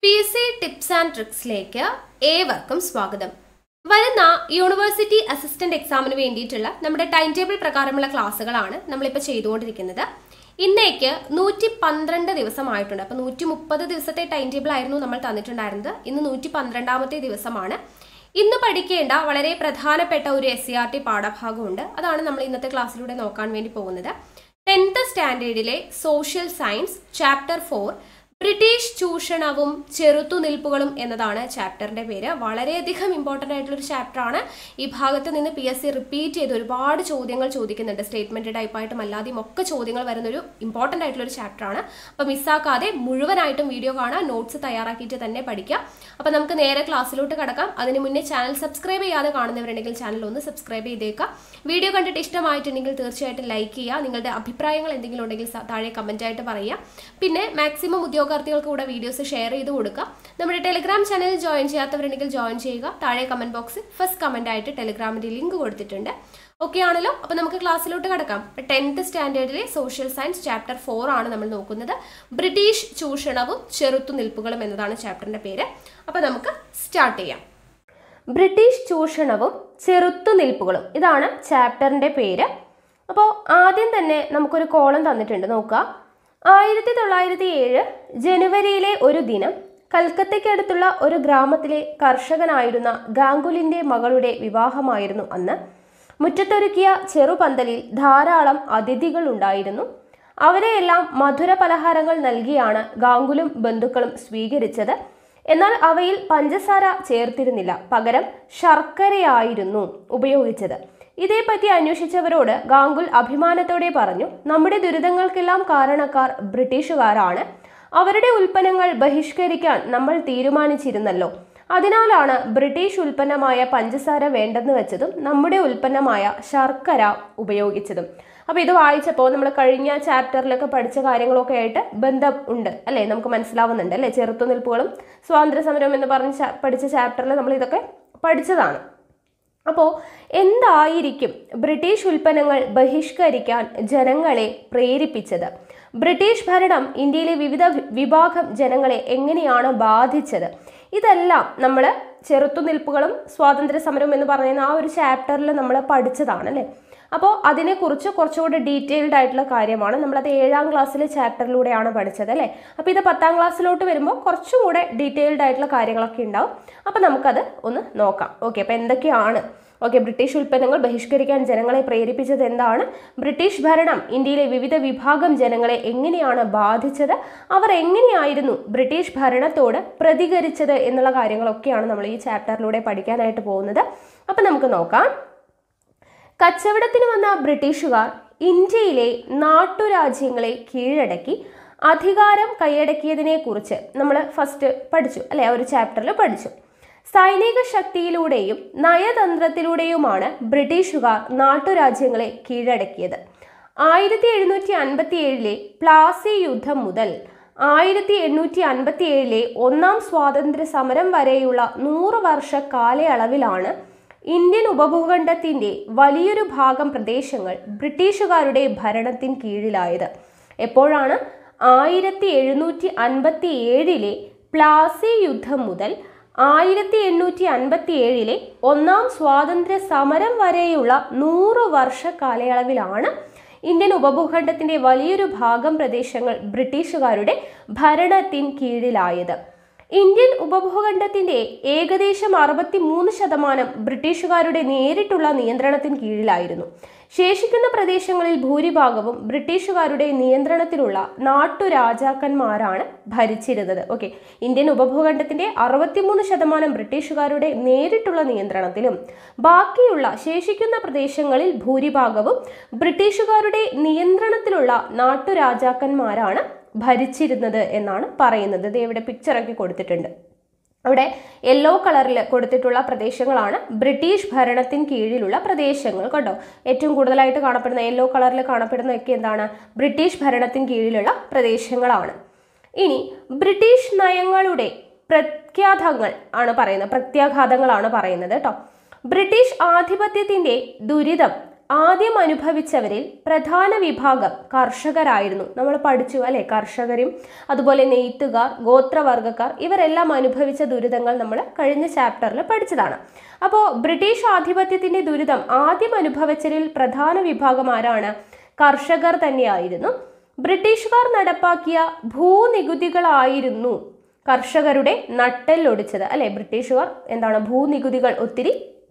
P C tips and ട്രിക്സിലേക്ക് ഏവർക്കും സ്വാഗതം വരുന്ന യൂണിവേഴ്സിറ്റി അസിസ്റ്റന്റ് എക്സാമിന് വേണ്ടിയിട്ടുള്ള നമ്മുടെ ടൈം ടേബിൾ പ്രകാരമുള്ള ക്ലാസ്സുകളാണ് നമ്മളിപ്പോൾ ചെയ്തുകൊണ്ടിരിക്കുന്നത് ഇന്നേക്ക് നൂറ്റി പന്ത്രണ്ട് ദിവസമായിട്ടുണ്ട് അപ്പോൾ നൂറ്റി മുപ്പത് ദിവസത്തെ ടൈം ടേബിൾ ആയിരുന്നു നമ്മൾ തന്നിട്ടുണ്ടായിരുന്നത് ഇന്ന് നൂറ്റി പന്ത്രണ്ടാമത്തെ ദിവസമാണ് ഇന്ന് പഠിക്കേണ്ട വളരെ പ്രധാനപ്പെട്ട ഒരു എസ് സി ആർ ടി പാഠഭാഗമുണ്ട് അതാണ് നമ്മൾ ഇന്നത്തെ ക്ലാസ്സിലൂടെ നോക്കാൻ വേണ്ടി പോകുന്നത് ടെൻത്ത് സ്റ്റാൻഡേർഡിലെ social science chapter four British ചൂഷണവും ചെറുത്തുനിൽപ്പുകളും എന്നതാണ് ചാപ്റ്ററിന്റെ പേര് വളരെയധികം ഇമ്പോർട്ടൻ്റ് ആയിട്ടുള്ള ഒരു ചാപ്റ്ററാണ് ഈ ഭാഗത്ത് നിന്ന് പി എസ് സി റിപ്പീറ്റ് ചെയ്ത് ഒരുപാട് ചോദ്യങ്ങൾ ചോദിക്കുന്നുണ്ട് സ്റ്റേറ്റ്മെന്റ് ടൈപ്പായിട്ടും അല്ലാതെയും ഒക്കെ ചോദ്യങ്ങൾ വരുന്ന ഒരു ഇമ്പോർട്ടൻ്റ് ആയിട്ടുള്ള ഒരു ചാപ്റ്ററാണ് അപ്പോൾ മിസ്സാക്കാതെ മുഴുവനായിട്ടും വീഡിയോ കാണാം നോട്ട്സ് തയ്യാറാക്കിയിട്ട് തന്നെ പഠിക്കാം അപ്പോൾ നമുക്ക് നേരെ ക്ലാസ്സിലോട്ട് കടക്കാം അതിന് മുന്നേ ചാനൽ സബ്സ്ക്രൈബ് ചെയ്യാതെ കാണുന്നവരുണ്ടെങ്കിൽ ചാനൽ ഒന്ന് സബ്സ്ക്രൈബ് ചെയ്തേക്കാം വീഡിയോ കണ്ടിട്ട് ഇഷ്ടമായിട്ടുണ്ടെങ്കിൽ തീർച്ചയായിട്ടും ലൈക്ക് ചെയ്യുക നിങ്ങളുടെ അഭിപ്രായങ്ങൾ എന്തെങ്കിലും ഉണ്ടെങ്കിൽ സ- താഴെ കമന്റ് ആയിട്ട് പറയുക പിന്നെ മാക്സിമം ഉദ്യോഗാർത്ഥികൾക്ക് കൂടെ വീഡിയോസ് ഷെയർ ചെയ്ത് കൊടുക്കുക നമ്മുടെ ടെലിഗ്രാം ചാനൽ ജോയിൻ ചെയ്യാത്തവരുണ്ടെങ്കിൽ ജോയിൻ ചെയ്യുക താഴെ കമന്റ് ബോക്സിൽ ഫസ്റ്റ് കമന്റ് ആയിട്ട് ടെലിഗ്രാമിന്റെ ലിങ്ക് കൊടുത്തിട്ടുണ്ട് ഓക്കെ ആണല്ലോ അപ്പൊ നമുക്ക് ക്ലാസ്സിലോട്ട് കിടക്കാം ടെൻത്ത് സ്റ്റാൻഡേർഡിലെ സോഷ്യൽ സയൻസ് ചാപ്റ്റർ ഫോർ ആണ് നമ്മൾ നോക്കുന്നത് ബ്രിട്ടീഷ് ചൂഷണവും ചെറുത്തുനിൽപ്പുകളും എന്നതാണ് ചാപ്റ്ററിന്റെ പേര് അപ്പൊ നമുക്ക് സ്റ്റാർട്ട് ചെയ്യാം ബ്രിട്ടീഷ് ചൂഷണവും ചെറുത്തുനിൽപ്പുകളും ഇതാണ് ചാപ്റ്ററിന്റെ പേര് അപ്പോൾ ആദ്യം തന്നെ നമുക്കൊരു കോളം തന്നിട്ടുണ്ട് നോക്കുക ആയിരത്തി തൊള്ളായിരത്തി ഏഴ് ജനുവരിയിലെ ഒരു ദിനം കൽക്കത്തയ്ക്കടുത്തുള്ള ഒരു ഗ്രാമത്തിലെ കർഷകനായിരുന്ന ഗാംഗുലിന്റെ മകളുടെ വിവാഹമായിരുന്നു അന്ന് മുറ്റത്തൊരുക്കിയ ചെറുപന്തലിൽ ധാരാളം അതിഥികൾ ഉണ്ടായിരുന്നു അവരെയെല്ലാം മധുര പലഹാരങ്ങൾ നൽകിയാണ് ഗാംഗുലും ബന്ധുക്കളും സ്വീകരിച്ചത് എന്നാൽ അവയിൽ പഞ്ചസാര ചേർത്തിരുന്നില്ല പകരം ശർക്കരയായിരുന്നു ഉപയോഗിച്ചത് ഇതേപ്പറ്റി അന്വേഷിച്ചവരോട് ഗാംഗുൽ അഭിമാനത്തോടെ പറഞ്ഞു നമ്മുടെ ദുരിതങ്ങൾക്കെല്ലാം കാരണക്കാർ ബ്രിട്ടീഷുകാരാണ് അവരുടെ ഉൽപ്പന്നങ്ങൾ ബഹിഷ്കരിക്കാൻ നമ്മൾ തീരുമാനിച്ചിരുന്നല്ലോ അതിനാലാണ് ബ്രിട്ടീഷ് ഉൽപ്പന്നമായ പഞ്ചസാര വേണ്ടെന്ന് വെച്ചതും നമ്മുടെ ഉൽപ്പന്നമായ ശർക്കര ഉപയോഗിച്ചതും അപ്പൊ ഇത് വായിച്ചപ്പോൾ നമ്മൾ കഴിഞ്ഞ ചാപ്റ്ററിലൊക്കെ പഠിച്ച കാര്യങ്ങളൊക്കെ ആയിട്ട് ബന്ധം ഉണ്ട് അല്ലേ നമുക്ക് മനസ്സിലാവുന്നുണ്ട് അല്ലേ ചെറുത്തുനിൽപ്പുകളും സ്വാതന്ത്ര്യ സമരം എന്ന് പറഞ്ഞ ചാ- പഠിച്ച ചാപ്റ്ററിൽ നമ്മൾ ഇതൊക്കെ പഠിച്ചതാണ് അപ്പോൾ എന്തായിരിക്കും ബ്രിട്ടീഷ് ഉൽപ്പന്നങ്ങൾ ബഹിഷ്കരിക്കാൻ ജനങ്ങളെ പ്രേരിപ്പിച്ചത് ബ്രിട്ടീഷ് ഭരണം ഇന്ത്യയിലെ വിവിധ വി- വിഭാഗം ജനങ്ങളെ എങ്ങനെയാണ് ബാധിച്ചത് ഇതെല്ലാം നമ്മൾ ചെറുത്തുനിൽപ്പുകളും സ്വാതന്ത്ര്യ സമരവും എന്ന് പറയുന്ന ആ ഒരു ചാപ്റ്ററിൽ നമ്മൾ പഠിച്ചതാണ് അല്ലേ അപ്പോൾ അതിനെക്കുറിച്ച് കുറച്ചുകൂടി ഡീറ്റെയിൽഡ് ആയിട്ടുള്ള കാര്യമാണ് നമ്മളത് ഏഴാം ക്ലാസ്സിലെ ചാപ്റ്ററിലൂടെയാണ് പഠിച്ചത് അല്ലേ അപ്പോൾ ഇത് പത്താം ക്ലാസ്സിലോട്ട് വരുമ്പോൾ കുറച്ചും കൂടെ ഡീറ്റെയിൽഡ് ആയിട്ടുള്ള കാര്യങ്ങളൊക്കെ ഉണ്ടാവും അപ്പോൾ നമുക്കത് ഒന്ന് നോക്കാം ഓക്കെ അപ്പോൾ എന്തൊക്കെയാണ് ഓക്കെ ബ്രിട്ടീഷ് ഉൽപ്പന്നങ്ങൾ ബഹിഷ്കരിക്കാൻ ജനങ്ങളെ പ്രേരിപ്പിച്ചത് എന്താണ് ബ്രിട്ടീഷ് ഭരണം ഇന്ത്യയിലെ വിവിധ വിഭാഗം ജനങ്ങളെ എങ്ങനെയാണ് ബാധിച്ചത് അവർ എങ്ങനെയായിരുന്നു ബ്രിട്ടീഷ് ഭരണത്തോട് പ്രതികരിച്ചത് എന്നുള്ള കാര്യങ്ങളൊക്കെയാണ് നമ്മൾ ഈ ചാപ്റ്ററിലൂടെ പഠിക്കാനായിട്ട് പോകുന്നത് അപ്പം നമുക്ക് നോക്കാം കച്ചവടത്തിന് വന്ന ബ്രിട്ടീഷുകാർ ഇന്ത്യയിലെ നാട്ടുരാജ്യങ്ങളെ കീഴടക്കി അധികാരം കൈയടക്കിയതിനെ കുറിച്ച് നമ്മൾ ഫസ്റ്റ് പഠിച്ചു അല്ലെ ആ ഒരു ചാപ്റ്ററിൽ പഠിച്ചു സൈനിക ശക്തിയിലൂടെയും നയതന്ത്രത്തിലൂടെയുമാണ് ബ്രിട്ടീഷുകാർ നാട്ടുരാജ്യങ്ങളെ കീഴടക്കിയത് ആയിരത്തി എഴുന്നൂറ്റി അൻപത്തി ഏഴിലെ പ്ലാസി യുദ്ധം മുതൽ ആയിരത്തി എണ്ണൂറ്റി അൻപത്തി ഏഴിലെ ഒന്നാം സ്വാതന്ത്ര്യ സമരം വരെയുള്ള നൂറ് വർഷ കാലയളവിലാണ് ഇന്ത്യൻ ഉപഭൂഖണ്ഡത്തിന്റെ വലിയൊരു ഭാഗം പ്രദേശങ്ങൾ ബ്രിട്ടീഷുകാരുടെ ഭരണത്തിന് കീഴിലായത് എപ്പോഴാണ് ആയിരത്തി എഴുന്നൂറ്റി അൻപത്തി ഏഴിലെ പ്ലാസി യുദ്ധം മുതൽ ആയിരത്തി എണ്ണൂറ്റി അൻപത്തി ഏഴിലെ ഒന്നാം സ്വാതന്ത്ര്യ സമരം വരെയുള്ള നൂറ് വർഷ കാലയളവിലാണ് ഇന്ത്യൻ ഉപഭൂഖണ്ഡത്തിന്റെ വലിയൊരു ഭാഗം പ്രദേശങ്ങൾ ബ്രിട്ടീഷുകാരുടെ ഭരണത്തിൻ കീഴിലായത് ഇന്ത്യൻ ഉപഭൂഖണ്ഡത്തിന്റെ ഏകദേശം അറുപത്തി മൂന്ന് ശതമാനം ബ്രിട്ടീഷുകാരുടെ നേരിട്ടുള്ള നിയന്ത്രണത്തിന് കീഴിലായിരുന്നു ശേഷിക്കുന്ന പ്രദേശങ്ങളിൽ ഭൂരിഭാഗവും ബ്രിട്ടീഷുകാരുടെ നിയന്ത്രണത്തിലുള്ള നാട്ടുരാജാക്കന്മാരാണ് ഭരിച്ചിരുന്നത് ഓക്കെ ഇന്ത്യൻ ഉപഭൂഖണ്ഡത്തിന്റെ അറുപത്തിമൂന്ന് ശതമാനം ബ്രിട്ടീഷുകാരുടെ നേരിട്ടുള്ള നിയന്ത്രണത്തിലും ബാക്കിയുള്ള ശേഷിക്കുന്ന പ്രദേശങ്ങളിൽ ഭൂരിഭാഗവും ബ്രിട്ടീഷുകാരുടെ നിയന്ത്രണത്തിലുള്ള നാട്ടുരാജാക്കന്മാരാണ് ഭരിച്ചിരുന്നത് എന്നാണ് പറയുന്നത് ഇത് ഇവിടെ പിക്ചറൊക്കെ കൊടുത്തിട്ടുണ്ട് അവിടെ യെല്ലോ കളറിൽ കൊടുത്തിട്ടുള്ള പ്രദേശങ്ങളാണ് ബ്രിട്ടീഷ് ഭരണത്തിന് കീഴിലുള്ള പ്രദേശങ്ങൾ കേട്ടോ ഏറ്റവും കൂടുതലായിട്ട് കാണപ്പെടുന്ന യെല്ലോ കളറിൽ കാണപ്പെടുന്നതൊക്കെ എന്താണ് ബ്രിട്ടീഷ് ഭരണത്തിന് കീഴിലുള്ള പ്രദേശങ്ങളാണ് ഇനി ബ്രിട്ടീഷ് നയങ്ങളുടെ പ്രത്യാഘാതങ്ങൾ ആണ് പറയുന്നത് പ്രത്യാഘാതങ്ങളാണ് പറയുന്നത് കേട്ടോ ബ്രിട്ടീഷ് ആധിപത്യത്തിന്റെ ദുരിതം ആദ്യം അനുഭവിച്ചവരിൽ പ്രധാന വിഭാഗം കർഷകരായിരുന്നു നമ്മൾ പഠിച്ചു അല്ലെ കർഷകരും അതുപോലെ നെയ്ത്തുകാർ ഗോത്രവർഗക്കാർ ഇവരെല്ലാം അനുഭവിച്ച ദുരിതങ്ങൾ നമ്മൾ കഴിഞ്ഞ ചാപ്റ്ററിൽ പഠിച്ചതാണ് അപ്പോൾ ബ്രിട്ടീഷ് ആധിപത്യത്തിന്റെ ദുരിതം ആദ്യം അനുഭവിച്ചവരിൽ പ്രധാന വിഭാഗം ആരാണ് കർഷകർ തന്നെയായിരുന്നു ബ്രിട്ടീഷുകാർ നടപ്പാക്കിയ ഭൂനികുതികളായിരുന്നു കർഷകരുടെ നട്ടെല്ലൊടിച്ചത് അല്ലെ ബ്രിട്ടീഷുകാർ എന്താണ് ഭൂനികുതികൾ ഒത്തിരി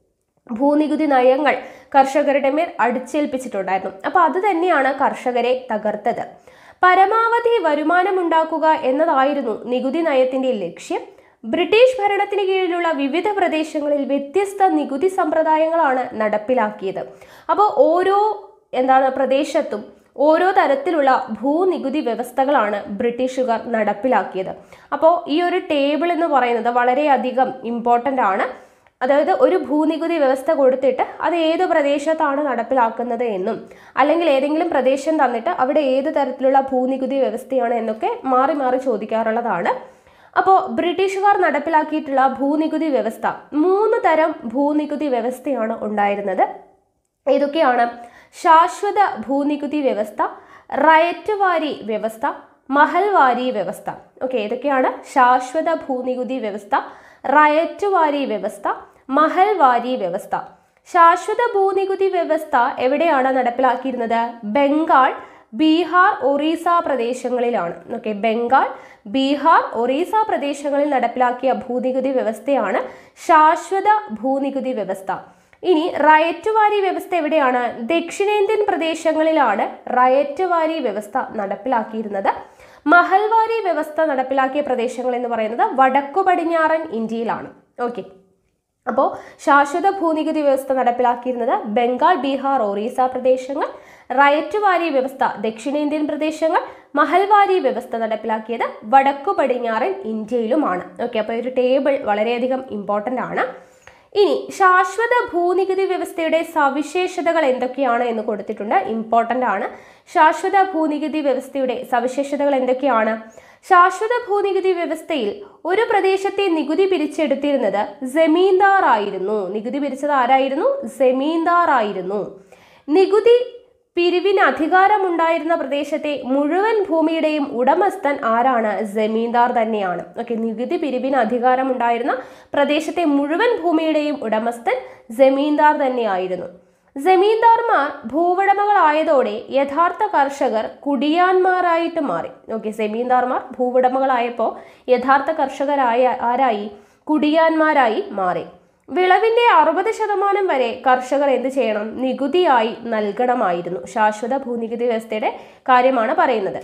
ഭൂനികുതി നയങ്ങൾ കർഷകരുടെ മേൽ അടിച്ചേൽപ്പിച്ചിട്ടുണ്ടായിരുന്നു അപ്പൊ അത് തന്നെയാണ് കർഷകരെ തകർത്തത് പരമാവധി വരുമാനമുണ്ടാക്കുക എന്നതായിരുന്നു നികുതി നയത്തിന്റെ ലക്ഷ്യം ബ്രിട്ടീഷ് ഭരണത്തിന് കീഴിലുള്ള വിവിധ പ്രദേശങ്ങളിൽ വ്യത്യസ്ത നികുതി സമ്പ്രദായങ്ങളാണ് നടപ്പിലാക്കിയത് അപ്പോൾ ഓരോ എന്താണ് പ്രദേശത്തും ഓരോ തരത്തിലുള്ള ഭൂനികുതി വ്യവസ്ഥകളാണ് ബ്രിട്ടീഷുകാർ നടപ്പിലാക്കിയത് അപ്പോൾ ഈ ഒരു ടേബിൾ എന്ന് പറയുന്നത് വളരെയധികം ഇമ്പോർട്ടൻ്റ് ആണ് അതായത് ഒരു ഭൂനികുതി വ്യവസ്ഥ കൊടുത്തിട്ട് അത് ഏത് പ്രദേശത്താണ് നടപ്പിലാക്കുന്നത് എന്നും അല്ലെങ്കിൽ ഏതെങ്കിലും പ്രദേശം തന്നിട്ട് അവിടെ ഏത് തരത്തിലുള്ള ഭൂനികുതി വ്യവസ്ഥയാണ് എന്നൊക്കെ മാറി മാറി ചോദിക്കാറുള്ളതാണ് അപ്പോൾ ബ്രിട്ടീഷുകാർ നടപ്പിലാക്കിയിട്ടുള്ള ഭൂനികുതി വ്യവസ്ഥ മൂന്ന് തരം ഭൂനികുതി വ്യവസ്ഥയാണ് ഉണ്ടായിരുന്നത് ഏതൊക്കെയാണ് ശാശ്വത ഭൂനികുതി വ്യവസ്ഥ റയറ്റ് വാരി വ്യവസ്ഥ മഹൽവാരി വ്യവസ്ഥ ഓക്കെ ഏതൊക്കെയാണ് ശാശ്വത ഭൂനികുതി വ്യവസ്ഥ റയറ്റ് വാരി വ്യവസ്ഥ മഹൽവാരി വ്യവസ്ഥ ശാശ്വത ഭൂനികുതി വ്യവസ്ഥ എവിടെയാണ് നടപ്പിലാക്കിയിരുന്നത് ബംഗാൾ ബീഹാർ ഒറീസ പ്രദേശങ്ങളിലാണ് ഓക്കെ ബംഗാൾ ബീഹാർ ഒറീസ പ്രദേശങ്ങളിൽ നടപ്പിലാക്കിയ ഭൂനികുതി വ്യവസ്ഥയാണ് ശാശ്വത ഭൂനികുതി വ്യവസ്ഥ ഇനി റയറ്റ് വാരി വ്യവസ്ഥ എവിടെയാണ് ദക്ഷിണേന്ത്യൻ പ്രദേശങ്ങളിലാണ് റയറ്റ് വാരി വ്യവസ്ഥ നടപ്പിലാക്കിയിരുന്നത് മഹൽവാരി വ്യവസ്ഥ നടപ്പിലാക്കിയ പ്രദേശങ്ങൾ എന്ന് പറയുന്നത് വടക്കു പടിഞ്ഞാറൻ ഇന്ത്യയിലാണ് ഓക്കെ അപ്പോൾ ശാശ്വത ഭൂനികുതി വ്യവസ്ഥ നടപ്പിലാക്കിയിരുന്നത് ബംഗാൾ ബീഹാർ ഒറീസ പ്രദേശങ്ങൾ റയറ്റ് വാരി വ്യവസ്ഥ ദക്ഷിണേന്ത്യൻ പ്രദേശങ്ങൾ മഹൽവാരി വ്യവസ്ഥ നടപ്പിലാക്കിയത് വടക്കു പടിഞ്ഞാറൻ ഇന്ത്യയിലുമാണ് ഓക്കെ അപ്പോൾ ഒരു ടേബിൾ വളരെയധികം ഇമ്പോർട്ടൻ്റ് ആണ് ഇനി ശാശ്വത ഭൂനികുതി വ്യവസ്ഥയുടെ സവിശേഷതകൾ എന്തൊക്കെയാണ് എന്ന് കൊടുത്തിട്ടുണ്ട് ഇമ്പോർട്ടൻ്റ് ആണ് ശാശ്വത ഭൂനികുതി വ്യവസ്ഥയുടെ സവിശേഷതകൾ എന്തൊക്കെയാണ് ശാശ്വത ഭൂനികുതി വ്യവസ്ഥയിൽ ഒരു പ്രദേശത്തെ നികുതി പിരിച്ചെടുത്തിരുന്നത് ജമീന്ദാർ ആയിരുന്നു നികുതി പിരിച്ചത് ആരായിരുന്നു ജമീന്ദാർ ആയിരുന്നു നികുതി പിരിവിന് അധികാരമുണ്ടായിരുന്ന പ്രദേശത്തെ മുഴുവൻ ഭൂമിയുടെയും ഉടമസ്ഥൻ ആരാണ് ജമീന്ദാർ തന്നെയാണ് ഓക്കെ നികുതി പിരിവിന് അധികാരമുണ്ടായിരുന്ന പ്രദേശത്തെ മുഴുവൻ ഭൂമിയുടെയും ഉടമസ്ഥൻ ജമീന്ദാർ തന്നെയായിരുന്നു ജമീന്ദാർമാർ ഭൂവുടമകളായതോടെ യഥാർത്ഥ കർഷകർ കുടിയാന്മാരായിട്ട് മാറി ഓക്കെ ജമീന്ദാർമാർ ഭൂവുടമകളായപ്പോൾ യഥാർത്ഥ കർഷകരായ ആരായി കുടിയാന്മാരായി മാറി വിളവിന്റെ അറുപത് ശതമാനം വരെ കർഷകർ എന്ത് ചെയ്യണം നികുതിയായി നൽകണമായിരുന്നു ശാശ്വത ഭൂനികുതി വ്യവസ്ഥയുടെ കാര്യമാണ് പറയുന്നത്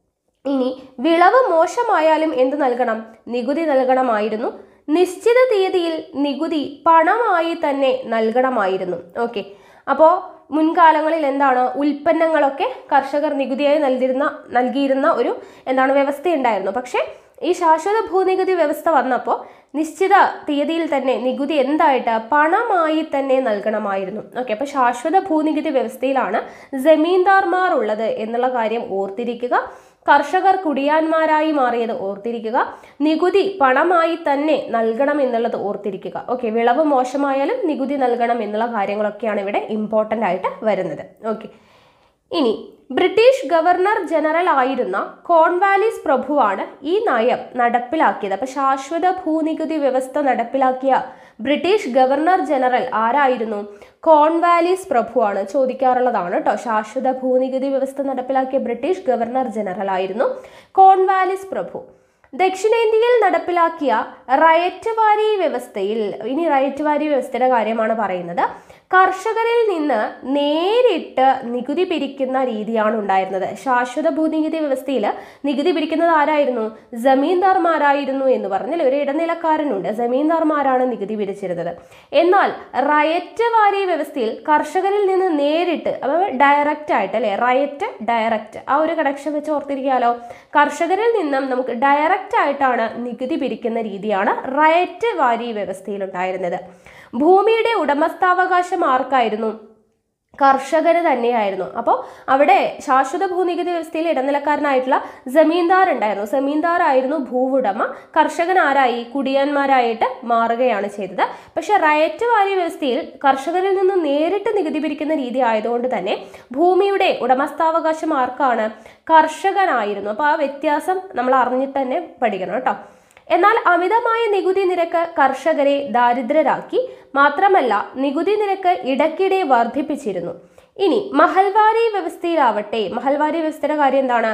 ഇനി വിളവ് മോശമായാലും എന്ത് നൽകണം നികുതി നൽകണമായിരുന്നു നിശ്ചിത തീയതിയിൽ നികുതി പണമായി തന്നെ നൽകണമായിരുന്നു ഓക്കെ അപ്പോൾ മുൻകാലങ്ങളിൽ എന്താണ് ഉൽപ്പന്നങ്ങളൊക്കെ കർഷകർ നികുതിയായി നൽകിയിരുന്ന നൽകിയിരുന്ന ഒരു എന്താണ് വ്യവസ്ഥയുണ്ടായിരുന്നു പക്ഷേ ഈ ശാശ്വത ഭൂനികുതി വ്യവസ്ഥ വന്നപ്പോൾ നിശ്ചിത തീയതിയിൽ തന്നെ നികുതി എന്തായിട്ട് പണമായി തന്നെ നൽകണമായിരുന്നു ഓക്കെ അപ്പോൾ ശാശ്വത ഭൂനികുതി വ്യവസ്ഥയിലാണ് ജമീന്ദാർമാർ ഉള്ളത് എന്നുള്ള കാര്യം ഓർത്തിരിക്കുക കർഷകർ കുടിയാന്മാരായി മാറിയത് ഓർത്തിരിക്കുക നികുതി പണമായി തന്നെ നൽകണം എന്നുള്ളത് ഓർത്തിരിക്കുക ഓക്കെ വിളവ് മോശമായാലും നികുതി നൽകണം എന്നുള്ള കാര്യങ്ങളൊക്കെയാണ് ഇവിടെ ഇമ്പോർട്ടൻ്റ് ആയിട്ട് വരുന്നത് ഓക്കെ ഇനി ബ്രിട്ടീഷ് ഗവർണർ ജനറൽ ആയിരുന്ന കോൺവാലിസ് പ്രഭുവാണ് ഈ നയം നടപ്പിലാക്കിയത് അപ്പൊ ശാശ്വത ഭൂനികുതി വ്യവസ്ഥ നടപ്പിലാക്കിയ ബ്രിട്ടീഷ് ഗവർണർ ജനറൽ ആരായിരുന്നു കോൺവാലിസ് പ്രഭുവാണ് ചോദിക്കാറുള്ളതാണ് കേട്ടോ ശാശ്വത ഭൂനികുതി വ്യവസ്ഥ നടപ്പിലാക്കിയ ബ്രിട്ടീഷ് ഗവർണർ ജനറൽ ആയിരുന്നു കോൺവാലിസ് പ്രഭു ദക്ഷിണേന്ത്യയിൽ നടപ്പിലാക്കിയ റയറ്റ് വാരി വ്യവസ്ഥയിൽ ഇനി റയറ്റ് വാരി വ്യവസ്ഥയുടെ കാര്യമാണ് പറയുന്നത് കർഷകരിൽ നിന്ന് നേരിട്ട് നികുതി പിരിക്കുന്ന രീതിയാണ് ഉണ്ടായിരുന്നത് ശാശ്വത ഭൂനികുതി വ്യവസ്ഥയിൽ നികുതി പിരിക്കുന്നത് ആരായിരുന്നു ജമീന്ദാർമാരായിരുന്നു എന്ന് പറഞ്ഞാൽ ഒരു ഇടനിലക്കാരനുണ്ട് ജമീന്ദാർമാരാണ് നികുതി പിരിച്ചിരുന്നത് എന്നാൽ റയറ്റ് വാരി വ്യവസ്ഥയിൽ കർഷകരിൽ നിന്ന് നേരിട്ട് അപ്പോൾ ഡയറക്റ്റ് ആയിട്ട് അല്ലെ റയറ്റ് ഡയറക്റ്റ് ആ ഒരു കണക്ഷൻ വെച്ച് ഓർത്തിരിക്കാലോ കർഷകരിൽ നിന്നും നമുക്ക് ഡയറക്റ്റ് ആയിട്ടാണ് നികുതി പിരിക്കുന്ന രീതിയാണ് റയറ്റ് വാരി വ്യവസ്ഥയിൽ ഉണ്ടായിരുന്നത് ഭൂമിയുടെ ഉടമസ്ഥാവകാശം ആർക്കായിരുന്നു കർഷകർ തന്നെയായിരുന്നു അപ്പോൾ അവിടെ ശാശ്വത ഭൂനികുതി വ്യവസ്ഥയിൽ ഇടനിലക്കാരനായിട്ടുള്ള ജമീന്ദാർ ഉണ്ടായിരുന്നു ജമീന്ദാർ ആയിരുന്നു ഭൂവുടമ കർഷകൻ ആരായി കുടിയന്മാരായിട്ട് മാറുകയാണ് ചെയ്തത് പക്ഷെ റയറ്റ് വാരി വ്യവസ്ഥയിൽ കർഷകരിൽ നിന്ന് നേരിട്ട് നികുതി പിരിക്കുന്ന രീതി ആയതുകൊണ്ട് തന്നെ ഭൂമിയുടെ ഉടമസ്ഥാവകാശം ആർക്കാണ് കർഷകനായിരുന്നു അപ്പോൾ ആ വ്യത്യാസം നമ്മൾ അറിഞ്ഞിട്ട് തന്നെ പഠിക്കണം കേട്ടോ എന്നാൽ അമിതമായ നികുതി നിരക്ക് കർഷകരെ ദാരിദ്ര്യരാക്കി മാത്രമല്ല നികുതി നിരക്ക് ഇടയ്ക്കിടെ വർദ്ധിപ്പിച്ചിരുന്നു ഇനി മഹൽവാരി വ്യവസ്ഥയിലാവട്ടെ മഹൽവാരി വ്യവസ്ഥയുടെ കാര്യം എന്താണ്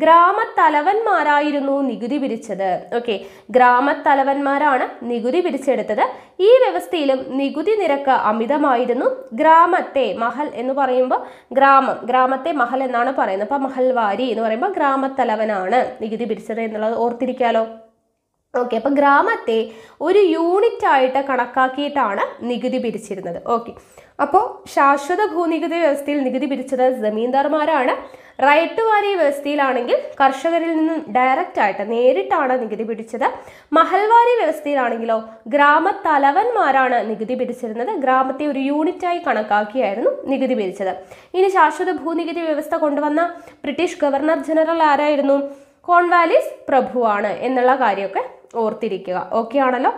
ഗ്രാമത്തലവന്മാരായിരുന്നു നികുതി പിരിച്ചത് ഓക്കെ ഗ്രാമത്തലവന്മാരാണ് നികുതി പിരിച്ചെടുത്തത് ഈ വ്യവസ്ഥയിലും നികുതി നിരക്ക് അമിതമായിരുന്നു ഗ്രാമത്തെ മഹൽ എന്ന് പറയുമ്പോൾ ഗ്രാമം ഗ്രാമത്തെ മഹൽ എന്നാണ് പറയുന്നത് അപ്പൊ മഹൽവാരി എന്ന് പറയുമ്പോൾ ഗ്രാമത്തലവനാണ് നികുതി പിരിച്ചത് എന്നുള്ളത് ഓർത്തിരിക്കാലോ ഓക്കെ അപ്പം ഗ്രാമത്തെ ഒരു യൂണിറ്റ് ആയിട്ട് കണക്കാക്കിയിട്ടാണ് നികുതി പിരിച്ചിരുന്നത് ഓക്കെ അപ്പോൾ ശാശ്വത ഭൂനികുതി വ്യവസ്ഥയിൽ നികുതി പിരിച്ചത് ജമീന്ദാർമാരാണ് റൈറ്റ് വാരി വ്യവസ്ഥയിലാണെങ്കിൽ കർഷകരിൽ നിന്നും ഡയറക്റ്റ് ആയിട്ട് നേരിട്ടാണ് നികുതി പിടിച്ചത് മഹൽവാരി വ്യവസ്ഥയിലാണെങ്കിലോ ഗ്രാമത്തലവന്മാരാണ് നികുതി പിരിച്ചിരുന്നത് ഗ്രാമത്തെ ഒരു യൂണിറ്റായി കണക്കാക്കിയായിരുന്നു നികുതി പിരിച്ചത് ഇനി ശാശ്വത ഭൂനികുതി വ്യവസ്ഥ കൊണ്ടുവന്ന ബ്രിട്ടീഷ് ഗവർണർ ജനറൽ ആരായിരുന്നു കോൺവാലിസ് പ്രഭുവാണ് എന്നുള്ള കാര്യമൊക്കെ ഓർത്തിരിക്കുക ഓക്കെ ആണല്ലോ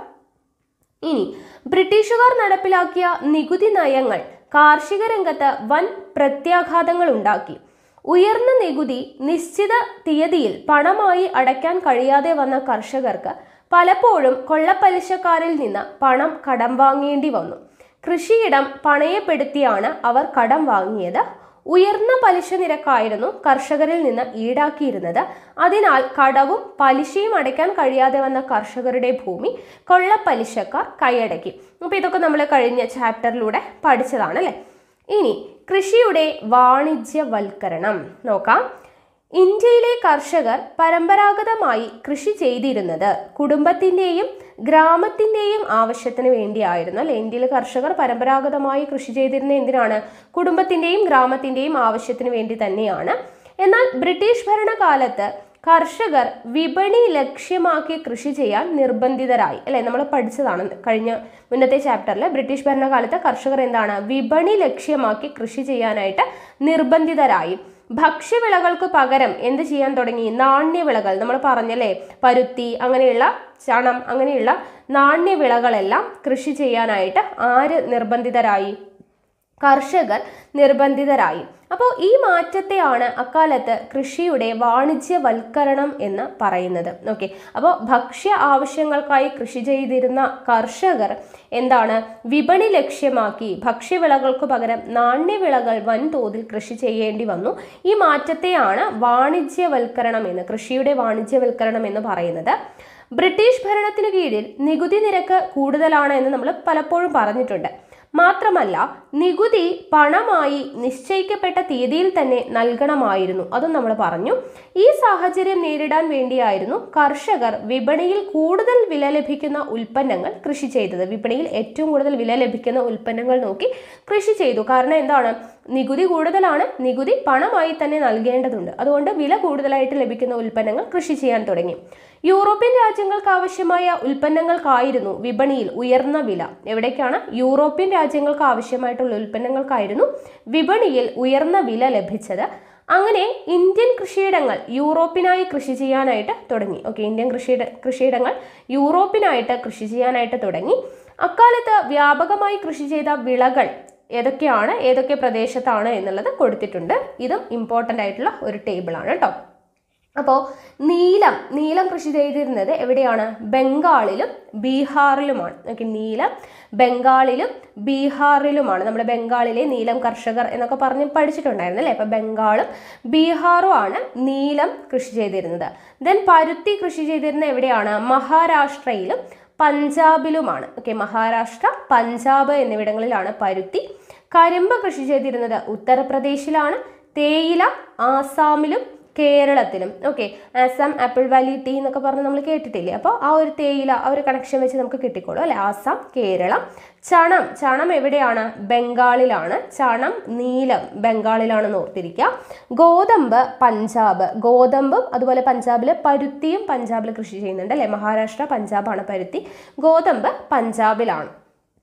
ഇനി ബ്രിട്ടീഷുകാർ നടപ്പിലാക്കിയ നികുതി നയങ്ങൾ കാർഷിക രംഗത്ത് വൻ പ്രത്യാഘാതങ്ങൾ ഉണ്ടാക്കി ഉയർന്ന നികുതി നിശ്ചിത തീയതിയിൽ പണമായി അടയ്ക്കാൻ കഴിയാതെ വന്ന കർഷകർക്ക് പലപ്പോഴും കൊള്ളപ്പലിശക്കാരിൽ നിന്ന് പണം കടം വാങ്ങേണ്ടി വന്നു കൃഷിയിടം പണയപ്പെടുത്തിയാണ് അവർ കടം വാങ്ങിയത് ഉയർന്ന പലിശ നിരക്കായിരുന്നു കർഷകരിൽ നിന്ന് ഈടാക്കിയിരുന്നത് അതിനാൽ കടവും പലിശയും അടയ്ക്കാൻ കഴിയാതെ വന്ന കർഷകരുടെ ഭൂമി കൊള്ളപ്പലിശക്കാർ കൈയടക്കി അപ്പോൾ ഇതൊക്കെ നമ്മൾ കഴിഞ്ഞ ചാപ്റ്ററിലൂടെ പഠിച്ചതാണ് അല്ലേ ഇനി കൃഷിയുടെ വാണിജ്യവൽക്കരണം നോക്കാം ഇന്ത്യയിലെ കർഷകർ പരമ്പരാഗതമായി കൃഷി ചെയ്തിരുന്നത് കുടുംബത്തിൻ്റെയും ഗ്രാമത്തിൻ്റെയും ആവശ്യത്തിന് വേണ്ടിയായിരുന്നു അല്ലെ ഇന്ത്യയിലെ കർഷകർ പരമ്പരാഗതമായി കൃഷി ചെയ്തിരുന്നത് എന്തിനാണ് കുടുംബത്തിൻ്റെയും ഗ്രാമത്തിൻ്റെയും ആവശ്യത്തിന് വേണ്ടി തന്നെയാണ് എന്നാൽ ബ്രിട്ടീഷ് ഭരണകാലത്ത് കർഷകർ വിപണി ലക്ഷ്യമാക്കി കൃഷി ചെയ്യാൻ നിർബന്ധിതരായി അല്ലെ നമ്മൾ പഠിച്ചതാണ് കഴിഞ്ഞ മുന്നത്തെ ചാപ്റ്ററിൽ ബ്രിട്ടീഷ് ഭരണകാലത്ത് കർഷകർ എന്താണ് വിപണി ലക്ഷ്യമാക്കി കൃഷി ചെയ്യാനായിട്ട് നിർബന്ധിതരായി ഭക്ഷ്യവിളകൾക്ക് പകരം എന്ത് ചെയ്യാൻ തുടങ്ങി നാണ്യവിളകൾ നമ്മൾ പറഞ്ഞല്ലേ പരുത്തി അങ്ങനെയുള്ള ചണം അങ്ങനെയുള്ള നാണ്യവിളകളെല്ലാം കൃഷി ചെയ്യാനായിട്ട് ആര് നിർബന്ധിതരായി കർഷകർ നിർബന്ധിതരായി അപ്പോൾ ഈ മാറ്റത്തെയാണ് അക്കാലത്ത് കൃഷിയുടെ വാണിജ്യവൽക്കരണം എന്ന് പറയുന്നത് ഓക്കെ അപ്പോൾ ഭക്ഷ്യ ആവശ്യങ്ങൾക്കായി കൃഷി ചെയ്തിരുന്ന കർഷകർ എന്താണ് വിപണി ലക്ഷ്യമാക്കി ഭക്ഷ്യവിളകൾക്ക് പകരം നാണ്യവിളകൾ വൻതോതിൽ കൃഷി ചെയ്യേണ്ടി വന്നു ഈ മാറ്റത്തെയാണ് വാണിജ്യവൽക്കരണം എന്ന് കൃഷിയുടെ വാണിജ്യവൽക്കരണം എന്ന് പറയുന്നത് ബ്രിട്ടീഷ് ഭരണത്തിന് കീഴിൽ നികുതി നിരക്ക് കൂടുതലാണ് എന്ന് നമ്മൾ പലപ്പോഴും പറഞ്ഞിട്ടുണ്ട് മാത്രമല്ല നികുതി പണമായി നിശ്ചയിക്കപ്പെട്ട തീയതിയിൽ തന്നെ നൽകണമായിരുന്നു അതും നമ്മൾ പറഞ്ഞു ഈ സാഹചര്യം നേരിടാൻ വേണ്ടിയായിരുന്നു കർഷകർ വിപണിയിൽ കൂടുതൽ വില ലഭിക്കുന്ന ഉൽപ്പന്നങ്ങൾ കൃഷി ചെയ്തത് വിപണിയിൽ ഏറ്റവും കൂടുതൽ വില ലഭിക്കുന്ന ഉൽപ്പന്നങ്ങൾ നോക്കി കൃഷി ചെയ്തു കാരണം എന്താണ് നികുതി കൂടുതലാണ് നികുതി പണമായി തന്നെ നൽകേണ്ടതുണ്ട് അതുകൊണ്ട് വില കൂടുതലായിട്ട് ലഭിക്കുന്ന ഉൽപ്പന്നങ്ങൾ കൃഷി ചെയ്യാൻ തുടങ്ങി യൂറോപ്യൻ രാജ്യങ്ങൾക്ക് ആവശ്യമായ ഉൽപ്പന്നങ്ങൾക്കായിരുന്നു വിപണിയിൽ ഉയർന്ന വില എവിടേക്കാണ് യൂറോപ്യൻ രാജ്യങ്ങൾക്ക് ആവശ്യമായിട്ടുള്ള ഉൽപ്പന്നങ്ങൾക്കായിരുന്നു വിപണിയിൽ ഉയർന്ന വില ലഭിച്ചത് അങ്ങനെ ഇന്ത്യൻ കൃഷിയിടങ്ങൾ യൂറോപ്പിനായി കൃഷി ചെയ്യാനായിട്ട് തുടങ്ങി ഓക്കെ ഇന്ത്യൻ കൃഷിയിട കൃഷിയിടങ്ങൾ യൂറോപ്പിനായിട്ട് കൃഷി ചെയ്യാനായിട്ട് തുടങ്ങി അക്കാലത്ത് വ്യാപകമായി കൃഷി ചെയ്ത വിളകൾ ഏതൊക്കെയാണ് ഏതൊക്കെ പ്രദേശത്താണ് എന്നുള്ളത് കൊടുത്തിട്ടുണ്ട് ഇതും ഇമ്പോർട്ടൻ്റ് ആയിട്ടുള്ള ഒരു ടേബിളാണ് കേട്ടോ അപ്പോൾ നീലം നീലം കൃഷി ചെയ്തിരുന്നത് എവിടെയാണ് ബംഗാളിലും ബീഹാറിലുമാണ് ഓക്കെ നീലം ബംഗാളിലും ബീഹാറിലുമാണ് നമ്മുടെ ബംഗാളിലെ നീലം കർഷകർ എന്നൊക്കെ പറഞ്ഞ് പഠിച്ചിട്ടുണ്ടായിരുന്നു അല്ലേ അപ്പോൾ ബംഗാളും ബീഹാറും ആണ് നീലം കൃഷി ചെയ്തിരുന്നത് ദെൻ പരുത്തി കൃഷി ചെയ്തിരുന്നത് എവിടെയാണ് മഹാരാഷ്ട്രയിലും പഞ്ചാബിലുമാണ് ഓക്കെ മഹാരാഷ്ട്ര പഞ്ചാബ് എന്നിവിടങ്ങളിലാണ് പരുത്തി കരിമ്പ് കൃഷി ചെയ്തിരുന്നത് ഉത്തർപ്രദേശിലാണ് തേയില ആസാമിലും കേരളത്തിലും okay Assam apple valley tea എന്നൊക്കെ പറഞ്ഞ് നമ്മൾ കേട്ടിട്ടില്ലേ അപ്പോൾ ആ ഒരു തേയില ആ ഒരു കണക്ഷൻ വെച്ച് നമുക്ക് കിട്ടിക്കോളും അല്ലെ ആസാം കേരളം ചണം ചണം എവിടെയാണ് ബംഗാളിലാണ് ചണം നീലം ബംഗാളിലാണെന്ന് ഓർത്തിരിക്കുക ഗോതമ്പ് പഞ്ചാബ് ഗോതമ്പും അതുപോലെ പഞ്ചാബിൽ പരുത്തിയും പഞ്ചാബിൽ കൃഷി ചെയ്യുന്നുണ്ട് അല്ലെ മഹാരാഷ്ട്ര പഞ്ചാബാണ് പരുത്തി ഗോതമ്പ് പഞ്ചാബിലാണ്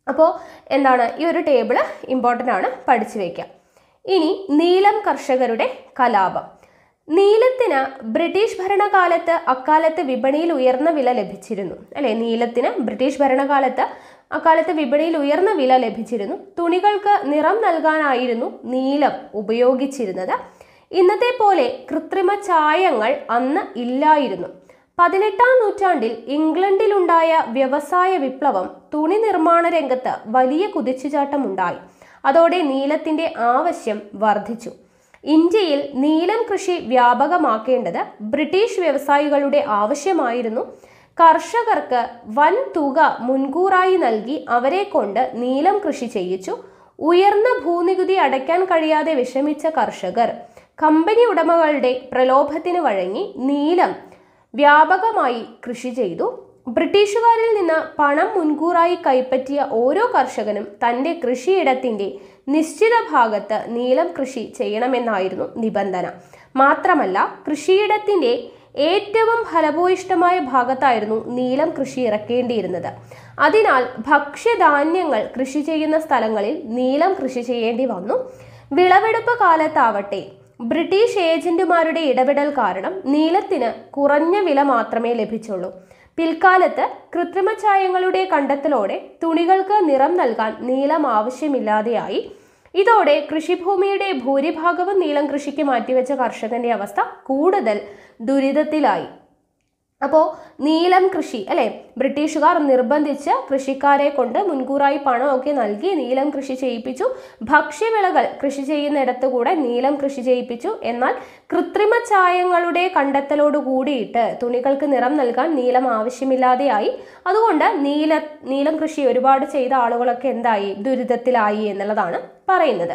അപ്പോൾ എന്താണ് ഈ ഒരു ടേബിൾ ഇമ്പോർട്ടൻ്റ് ആണ് പഠിച്ചു വയ്ക്കുക ഇനി നീലം കർഷകരുടെ കലാപം നീലത്തിന് ബ്രിട്ടീഷ് ഭരണകാലത്ത് അക്കാലത്ത് വിപണിയിൽ ഉയർന്ന വില ലഭിച്ചിരുന്നു അല്ലെ നീലത്തിന് ബ്രിട്ടീഷ് ഭരണകാലത്ത് അക്കാലത്ത് വിപണിയിൽ ഉയർന്ന വില ലഭിച്ചിരുന്നു തുണികൾക്ക് നിറം നൽകാനായിരുന്നു നീലം ഉപയോഗിച്ചിരുന്നത് ഇന്നത്തെ പോലെ കൃത്രിമ ചായങ്ങൾ അന്ന് ഇല്ലായിരുന്നു പതിനെട്ടാം നൂറ്റാണ്ടിൽ ഇംഗ്ലണ്ടിലുണ്ടായ വ്യവസായ വിപ്ലവം തുണി നിർമ്മാണ രംഗത്ത് വലിയ കുതിച്ചുചാട്ടമുണ്ടായി അതോടെ നീലത്തിന്റെ ആവശ്യം വർദ്ധിച്ചു ഇന്ത്യയിൽ നീലം കൃഷി വ്യാപകമാക്കേണ്ടത് ബ്രിട്ടീഷ് വ്യവസായികളുടെ ആവശ്യമായിരുന്നു കർഷകർക്ക് വൻ തുക മുൻകൂറായി നൽകി അവരെ കൊണ്ട് നീലം കൃഷി ചെയ്യിച്ചു ഉയർന്ന ഭൂനികുതി അടയ്ക്കാൻ കഴിയാതെ വിഷമിച്ച കർഷകർ കമ്പനി ഉടമകളുടെ പ്രലോഭത്തിന് വഴങ്ങി നീലം വ്യാപകമായി കൃഷി ചെയ്തു ബ്രിട്ടീഷുകാരിൽ നിന്ന് പണം മുൻകൂറായി കൈപ്പറ്റിയ ഓരോ കർഷകനും തന്റെ കൃഷിയിടത്തിന്റെ നിശ്ചിത ഭാഗത്ത് നീലം കൃഷി ചെയ്യണമെന്നായിരുന്നു നിബന്ധന മാത്രമല്ല കൃഷിയിടത്തിന്റെ ഏറ്റവും ഫലഭൂയിഷ്ടമായ ഭാഗത്തായിരുന്നു നീലം കൃഷി ഇറക്കേണ്ടിയിരുന്നത് അതിനാൽ ഭക്ഷ്യധാന്യങ്ങൾ കൃഷി ചെയ്യുന്ന സ്ഥലങ്ങളിൽ നീലം കൃഷി ചെയ്യേണ്ടി വന്നു വിളവെടുപ്പ് കാലത്താവട്ടെ ബ്രിട്ടീഷ് ഏജന്റുമാരുടെ ഇടപെടൽ കാരണം നീലത്തിന് കുറഞ്ഞ വില മാത്രമേ ലഭിച്ചുള്ളൂ പിൽക്കാലത്ത് കൃത്രിമ ചായങ്ങളുടെ കണ്ടെത്തലോടെ തുണികൾക്ക് നിറം നൽകാൻ നീലം ആവശ്യമില്ലാതെയായി ഇതോടെ കൃഷിഭൂമിയുടെ ഭൂരിഭാഗവും നീലം കൃഷിക്ക് മാറ്റിവെച്ച കർഷകന്റെ അവസ്ഥ കൂടുതൽ ദുരിതത്തിലായി അപ്പോൾ നീലം കൃഷി അല്ലെ ബ്രിട്ടീഷുകാർ നിർബന്ധിച്ച് കൃഷിക്കാരെ കൊണ്ട് മുൻകൂറായി പണമൊക്കെ നൽകി നീലം കൃഷി ചെയ്യിപ്പിച്ചു ഭക്ഷ്യവിളകൾ കൃഷി ചെയ്യുന്നിടത്ത് കൂടെ നീലം കൃഷി ചെയ്യിപ്പിച്ചു എന്നാൽ കൃത്രിമ ചായങ്ങളുടെ കണ്ടെത്തലോട് കൂടിയിട്ട് തുണികൾക്ക് നിറം നൽകാൻ നീലം ആവശ്യമില്ലാതെയായി അതുകൊണ്ട് നീല നീലം കൃഷി ഒരുപാട് ചെയ്ത ആളുകളൊക്കെ എന്തായി ദുരിതത്തിലായി എന്നുള്ളതാണ് പറയുന്നത്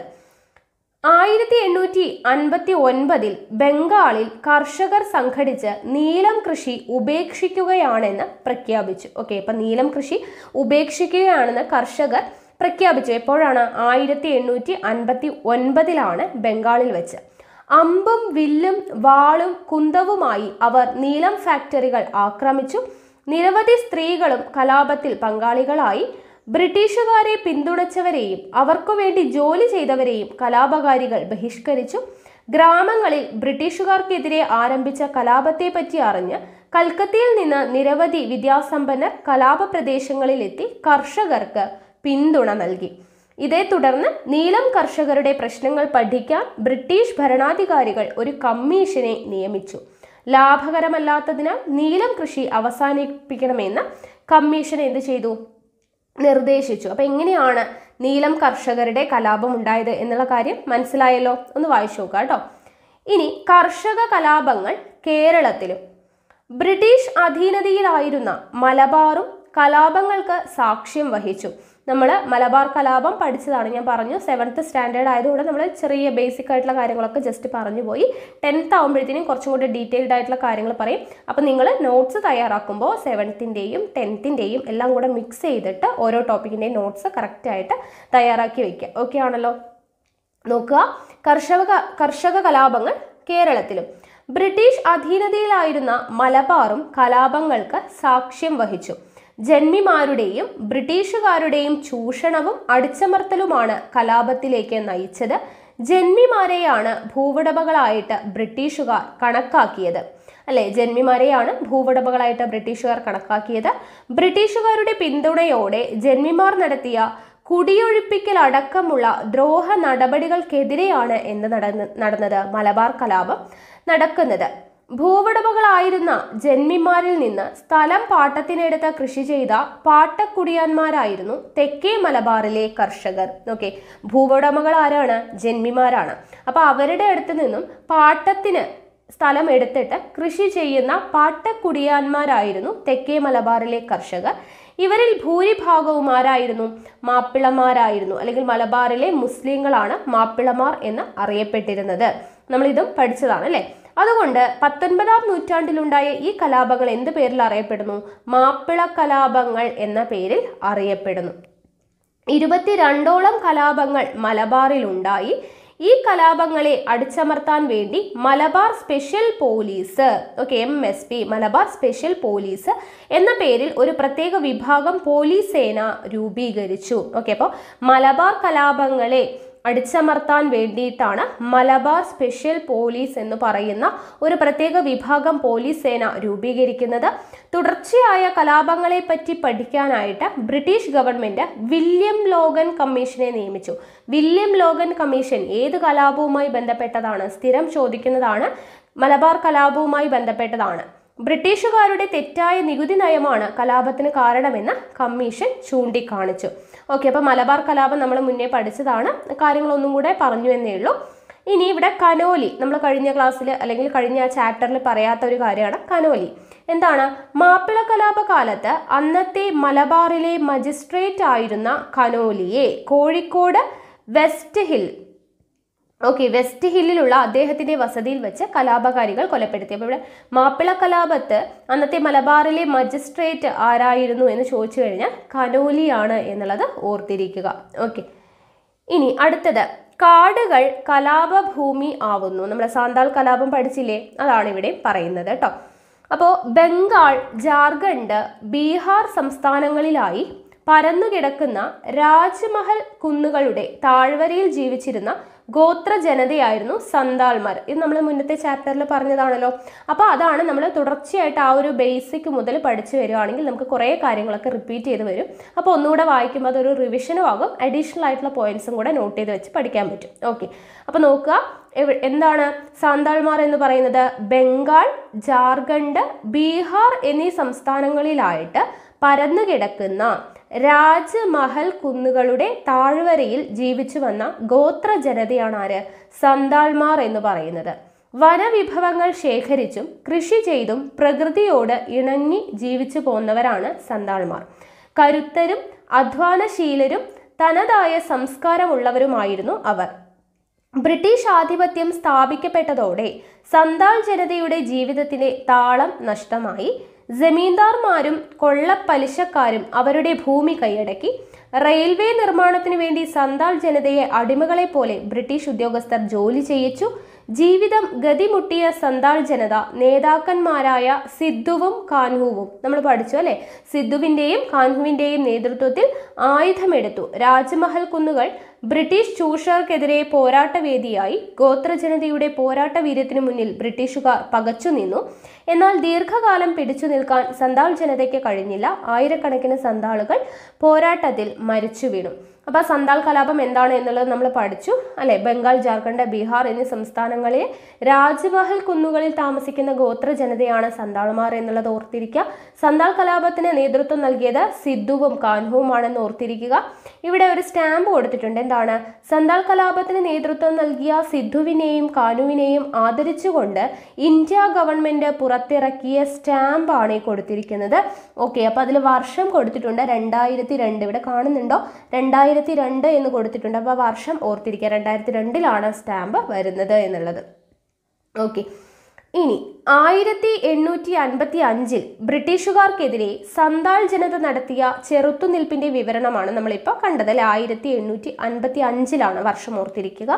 ആയിരത്തി എണ്ണൂറ്റി അൻപത്തി ഒൻപതിൽ ബംഗാളിൽ കർഷകർ സംഘടിച്ച് നീലം കൃഷി ഉപേക്ഷിക്കുകയാണെന്ന് പ്രഖ്യാപിച്ചു ഓക്കെ അപ്പൊ നീലം കൃഷി ഉപേക്ഷിക്കുകയാണെന്ന് കർഷകർ പ്രഖ്യാപിച്ചു എപ്പോഴാണ് ആയിരത്തി എണ്ണൂറ്റി അൻപത്തി ഒൻപതിലാണ് ബംഗാളിൽ വെച്ച് അമ്പും വില്ലും വാളും കുന്തവുമായി അവർ നീലം ഫാക്ടറികൾ ആക്രമിച്ചു നിരവധി സ്ത്രീകളും കലാപത്തിൽ പങ്കാളികളായി ബ്രിട്ടീഷുകാരെ പിന്തുണച്ചവരെയും അവർക്കു വേണ്ടി ജോലി ചെയ്തവരെയും കലാപകാരികൾ ബഹിഷ്കരിച്ചു ഗ്രാമങ്ങളിൽ ബ്രിട്ടീഷുകാർക്കെതിരെ ആരംഭിച്ച കലാപത്തെപ്പറ്റി അറിഞ്ഞ് കൽക്കത്തയിൽ നിന്ന് നിരവധി വിദ്യാസമ്പന്നർ കലാപ പ്രദേശങ്ങളിലെത്തി കർഷകർക്ക് പിന്തുണ നൽകി ഇതേ തുടർന്ന് നീലം കർഷകരുടെ പ്രശ്നങ്ങൾ പഠിക്കാൻ ബ്രിട്ടീഷ് ഭരണാധികാരികൾ ഒരു കമ്മീഷനെ നിയമിച്ചു ലാഭകരമല്ലാത്തതിനാൽ നീലം കൃഷി അവസാനിപ്പിക്കണമെന്ന് കമ്മീഷൻ എന്ത് ചെയ്തു നിർദ്ദേശിച്ചു അപ്പൊ എങ്ങനെയാണ് നീലം കർഷകരുടെ കലാപം ഉണ്ടായത് എന്നുള്ള കാര്യം മനസ്സിലായല്ലോ ഒന്ന് വായിച്ചു നോക്കാം കേട്ടോ ഇനി കർഷക കലാപങ്ങൾ കേരളത്തിലും ബ്രിട്ടീഷ് അധീനതയിലായിരുന്ന മലബാറും കലാപങ്ങൾക്ക് സാക്ഷ്യം വഹിച്ചു നമ്മൾ മലബാർ കലാപം പഠിച്ചതാണ് ഞാൻ പറഞ്ഞു സെവൻത്ത് സ്റ്റാൻഡേർഡ് ആയതുകൊണ്ട് നമ്മൾ ചെറിയ ബേസിക് ആയിട്ടുള്ള കാര്യങ്ങളൊക്കെ ജസ്റ്റ് പറഞ്ഞു പോയി ടെൻത്ത് ആകുമ്പോഴത്തേനും കുറച്ചും കൂടി ഡീറ്റെയിൽഡ് ആയിട്ടുള്ള കാര്യങ്ങൾ പറയും അപ്പം നിങ്ങൾ നോട്ട്സ് തയ്യാറാക്കുമ്പോൾ സെവൻത്തിൻ്റെയും ടെൻത്തിൻ്റെയും എല്ലാം കൂടെ മിക്സ് ചെയ്തിട്ട് ഓരോ ടോപ്പിക്കിൻ്റെയും നോട്ട്സ് കറക്റ്റായിട്ട് തയ്യാറാക്കി വയ്ക്കുക ഓക്കെ ആണല്ലോ നോക്കുക കർഷക കർഷക കലാപങ്ങൾ കേരളത്തിലും ബ്രിട്ടീഷ് അധീനതയിലായിരുന്ന മലബാറും കലാപങ്ങൾക്ക് സാക്ഷ്യം വഹിച്ചു ജന്മിമാരുടെയും ബ്രിട്ടീഷുകാരുടെയും ചൂഷണവും അടിച്ചമർത്തലുമാണ് കലാപത്തിലേക്ക് നയിച്ചത് ജന്മിമാരെയാണ് ഭൂവുടമകളായിട്ട് ബ്രിട്ടീഷുകാർ കണക്കാക്കിയത് അല്ലെ ജന്മിമാരെയാണ് ഭൂവുടമകളായിട്ട് ബ്രിട്ടീഷുകാർ കണക്കാക്കിയത് ബ്രിട്ടീഷുകാരുടെ പിന്തുണയോടെ ജന്മിമാർ നടത്തിയ കുടിയൊഴിപ്പിക്കൽ അടക്കമുള്ള ദ്രോഹ നടപടികൾക്കെതിരെയാണ് എന്ത് നടന്ന നടന്നത് മലബാർ കലാപം നടക്കുന്നത് ഭൂവുടമകളായിരുന്ന ജന്മിമാരിൽ നിന്ന് സ്ഥലം പാട്ടത്തിനെടുത്ത് കൃഷി ചെയ്ത പാട്ടക്കുടിയാന്മാരായിരുന്നു തെക്കേ മലബാറിലെ കർഷകർ ഓക്കെ ഭൂവുടമകൾ ആരാണ് ജന്മിമാരാണ് അപ്പൊ അവരുടെ അടുത്ത് നിന്നും പാട്ടത്തിന് സ്ഥലം എടുത്തിട്ട് കൃഷി ചെയ്യുന്ന പാട്ടക്കുടിയാന്മാരായിരുന്നു തെക്കേ മലബാറിലെ കർഷകർ ഇവരിൽ ഭൂരിഭാഗവും ആരായിരുന്നു മാപ്പിളമാരായിരുന്നു അല്ലെങ്കിൽ മലബാറിലെ മുസ്ലിങ്ങളാണ് മാപ്പിളമാർ എന്ന് അറിയപ്പെട്ടിരുന്നത് നമ്മൾ ഇതും പഠിച്ചതാണ് അല്ലേ അതുകൊണ്ട് പത്തൊൻപതാം നൂറ്റാണ്ടിലുണ്ടായ ഈ കലാപങ്ങൾ എന്ത് പേരിൽ അറിയപ്പെടുന്നു മാപ്പിള കലാപങ്ങൾ എന്ന പേരിൽ അറിയപ്പെടുന്നു ഇരുപത്തിരണ്ടോളം കലാപങ്ങൾ മലബാറിലുണ്ടായി ഈ കലാപങ്ങളെ അടിച്ചമർത്താൻ വേണ്ടി Malabar special police okay M S P Malabar special police എന്ന പേരിൽ ഒരു പ്രത്യേക വിഭാഗം പോലീസ് സേന രൂപീകരിച്ചു ഓക്കെ അപ്പോൾ മലബാർ കലാപങ്ങളെ അടിച്ചമർത്താൻ വേണ്ടിയിട്ടാണ് മലബാർ സ്പെഷ്യൽ പോലീസ് എന്ന് പറയുന്ന ഒരു പ്രത്യേക വിഭാഗം പോലീസ് സേന രൂപീകരിക്കുന്നത് തുടർച്ചയായ കലാപങ്ങളെ പറ്റി പഠിക്കാനായിട്ട് ബ്രിട്ടീഷ് ഗവൺമെന്റ് വില്യം ലോഗൻ കമ്മീഷനെ നിയമിച്ചു വില്യം ലോഗൻ കമ്മീഷൻ ഏത് കലാപവുമായി ബന്ധപ്പെട്ടതാണ് സ്ഥിരം ചോദിക്കുന്നതാണ് മലബാർ കലാപവുമായി ബന്ധപ്പെട്ടതാണ് ബ്രിട്ടീഷുകാരുടെ തെറ്റായ നികുതി നയമാണ് കലാപത്തിന് കാരണമെന്ന് കമ്മീഷൻ ചൂണ്ടിക്കാണിച്ചു ഓക്കെ അപ്പോൾ മലബാർ കലാപം നമ്മൾ മുന്നേ പഠിച്ചതാണ് കാര്യങ്ങളൊന്നും കൂടെ പറഞ്ഞു എന്നേ ഉള്ളൂ ഇനി ഇവിടെ കനോലി നമ്മൾ കഴിഞ്ഞ ക്ലാസ്സിൽ അല്ലെങ്കിൽ കഴിഞ്ഞ ചാപ്റ്ററിൽ പറയാത്ത ഒരു കാര്യമാണ് കനോലി എന്താണ് മാപ്പിള കലാപ കാലത്ത് അന്നത്തെ മലബാറിലെ മജിസ്ട്രേറ്റ് ആയിരുന്ന കനോലിയെ Kozhikode west hill okay west ഹില്ലിലുള്ള അദ്ദേഹത്തിന്റെ വസതിയിൽ വെച്ച് കലാപകാരികൾ കൊലപ്പെടുത്തി അപ്പോൾ ഇവിടെ മാപ്പിള കലാപത്ത് അന്നത്തെ മലബാറിലെ മജിസ്ട്രേറ്റ് ആരായിരുന്നു എന്ന് ചോദിച്ചു കഴിഞ്ഞാൽ കനോലിയാണ് എന്നുള്ളത് ഓർത്തിരിക്കുക ഓക്കെ ഇനി അടുത്തത് കാടുകൾ കലാപഭൂമി ആവുന്നു നമ്മൾ സാന്താൾ കലാപം പഠിച്ചില്ലേ അതാണ് ഇവിടെ പറയുന്നത് കേട്ടോ അപ്പോൾ ബംഗാൾ ജാർഖണ്ഡ് ബീഹാർ സംസ്ഥാനങ്ങളിലായി പരന്നുകിടക്കുന്ന രാജ്മഹൽ കുന്നുകളുടെ താഴ്വരയിൽ ജീവിച്ചിരുന്ന ഗോത്ര ജനതയായിരുന്നു സന്താൾമാർ ഇത് നമ്മൾ മുന്നത്തെ ചാപ്റ്ററിൽ പറഞ്ഞതാണല്ലോ അപ്പോൾ അതാണ് നമ്മൾ തുടർച്ചയായിട്ട് ആ ഒരു ബേസിക് മുതൽ പഠിച്ചു വരികയാണെങ്കിൽ നമുക്ക് കുറേ കാര്യങ്ങളൊക്കെ റിപ്പീറ്റ് ചെയ്ത് വരും അപ്പോൾ ഒന്നുകൂടെ വായിക്കുമ്പോൾ അതൊരു റിവിഷനും ആകും അഡീഷണൽ ആയിട്ടുള്ള പോയിന്റ്സും കൂടെ നോട്ട് ചെയ്ത് വെച്ച് പഠിക്കാൻ പറ്റും ഓക്കെ അപ്പോൾ നോക്കുക എവ- എന്താണ് സാന്താൾമാർ എന്ന് പറയുന്നത് ബംഗാൾ ജാർഖണ്ഡ് ബീഹാർ എന്നീ സംസ്ഥാനങ്ങളിലായിട്ട് പരന്നു കിടക്കുന്ന രാജ്മഹൽ കുന്നുകളുടെ താഴ്വരയിൽ ജീവിച്ചു വന്ന ഗോത്ര ജനതയാണ് ആര് സന്താൾമാർ എന്ന് പറയുന്നത് വനവിഭവങ്ങൾ ശേഖരിച്ചും കൃഷി ചെയ്തും പ്രകൃതിയോട് ഇണങ്ങി ജീവിച്ചു പോന്നവരാണ് സന്താൾമാർ കരുത്തരും അധ്വാനശീലരും തനതായ സംസ്കാരമുള്ളവരുമായിരുന്നു അവർ ബ്രിട്ടീഷ് ആധിപത്യം സ്ഥാപിക്കപ്പെട്ടതോടെ സന്താൾ ജനതയുടെ ജീവിതത്തിന്റെ താളം നഷ്ടമായി ജമീന്ദാർമാരും കൊള്ളപ്പലിശക്കാരും അവരുടെ ഭൂമി കൈയടക്കി റെയിൽവേ നിർമ്മാണത്തിന് വേണ്ടി സന്താൾ ജനതയെ അടിമകളെ പോലെ ബ്രിട്ടീഷ് ഉദ്യോഗസ്ഥർ ജോലി ചെയ്യിച്ചു ജീവിതം ഗതിമുട്ടിയ സന്താൾ ജനത നേതാക്കന്മാരായ സിദ്ധുവും കാൻഹുവും നമ്മൾ പഠിച്ചു അല്ലെ സിദ്ധുവിന്റെയും കാൻഹുവിന്റെയും നേതൃത്വത്തിൽ ആയുധമെടുത്തു രാജ്മഹൽ കുന്നുകൾ ബ്രിട്ടീഷ് ചൂഷകർക്കെതിരെ പോരാട്ടവേദിയായി ഗോത്രജനതയുടെ പോരാട്ട വീര്യത്തിനു മുന്നിൽ ബ്രിട്ടീഷുകാർ പകച്ചു നിന്നു എന്നാൽ ദീർഘകാലം പിടിച്ചു നിൽക്കാൻ സന്താൾ ജനതയ്ക്ക് കഴിഞ്ഞില്ല ആയിരക്കണക്കിന് സന്താളുകൾ പോരാട്ടത്തിൽ മരിച്ചു വീണു അപ്പോൾ സന്താൾ കലാപം എന്താണ് എന്നുള്ളത് നമ്മൾ പഠിച്ചു അല്ലെ ബംഗാൾ ജാർഖണ്ഡ് ബീഹാർ എന്നീ സംസ്ഥാനങ്ങളിലെ രാജ്മഹൽ കുന്നുകളിൽ താമസിക്കുന്ന ഗോത്ര ജനതയാണ് സന്താൾമാർ എന്നുള്ളത് ഓർത്തിരിക്കുക സന്താൾ കലാപത്തിന് നേതൃത്വം നൽകിയത് സിദ്ധുവും കാൻഹുവുമാണെന്ന് ഓർത്തിരിക്കുക ഇവിടെ ഒരു സ്റ്റാമ്പ് കൊടുത്തിട്ടുണ്ട് എന്താണ് സന്താൾ കലാപത്തിന് നേതൃത്വം നൽകിയ സിദ്ധുവിനെയും കാനുവിനെയും ആദരിച്ചുകൊണ്ട് ഇന്ത്യ ഗവൺമെന്റ് പുറത്തിറക്കിയ സ്റ്റാമ്പാണ് ഈ കൊടുത്തിരിക്കുന്നത് ഓക്കെ അപ്പോൾ അതിൽ വർഷം കൊടുത്തിട്ടുണ്ട് രണ്ടായിരത്തി രണ്ട് ഇവിടെ കാണുന്നുണ്ടോ രണ്ടായിരത്തി രണ്ട് എന്ന് കൊടുത്തിട്ടുണ്ട് അപ്പോൾ ആ വർഷം ഓർത്തിരിക്കുക രണ്ടായിരത്തി രണ്ടിലാണ് സ്റ്റാമ്പ് വരുന്നത് എന്നുള്ളത് ഓക്കെ ഇനി ആയിരത്തി എണ്ണൂറ്റി അൻപത്തി അഞ്ചിൽ ബ്രിട്ടീഷുകാർക്കെതിരെ സന്താൾ ജനത നടത്തിയ ചെറുത്തുനിൽപ്പിന്റെ വിവരണമാണ് നമ്മളിപ്പോൾ കണ്ടത് അല്ലെ ആയിരത്തി എണ്ണൂറ്റി അൻപത്തി അഞ്ചിലാണ് വർഷം ഓർത്തിരിക്കുക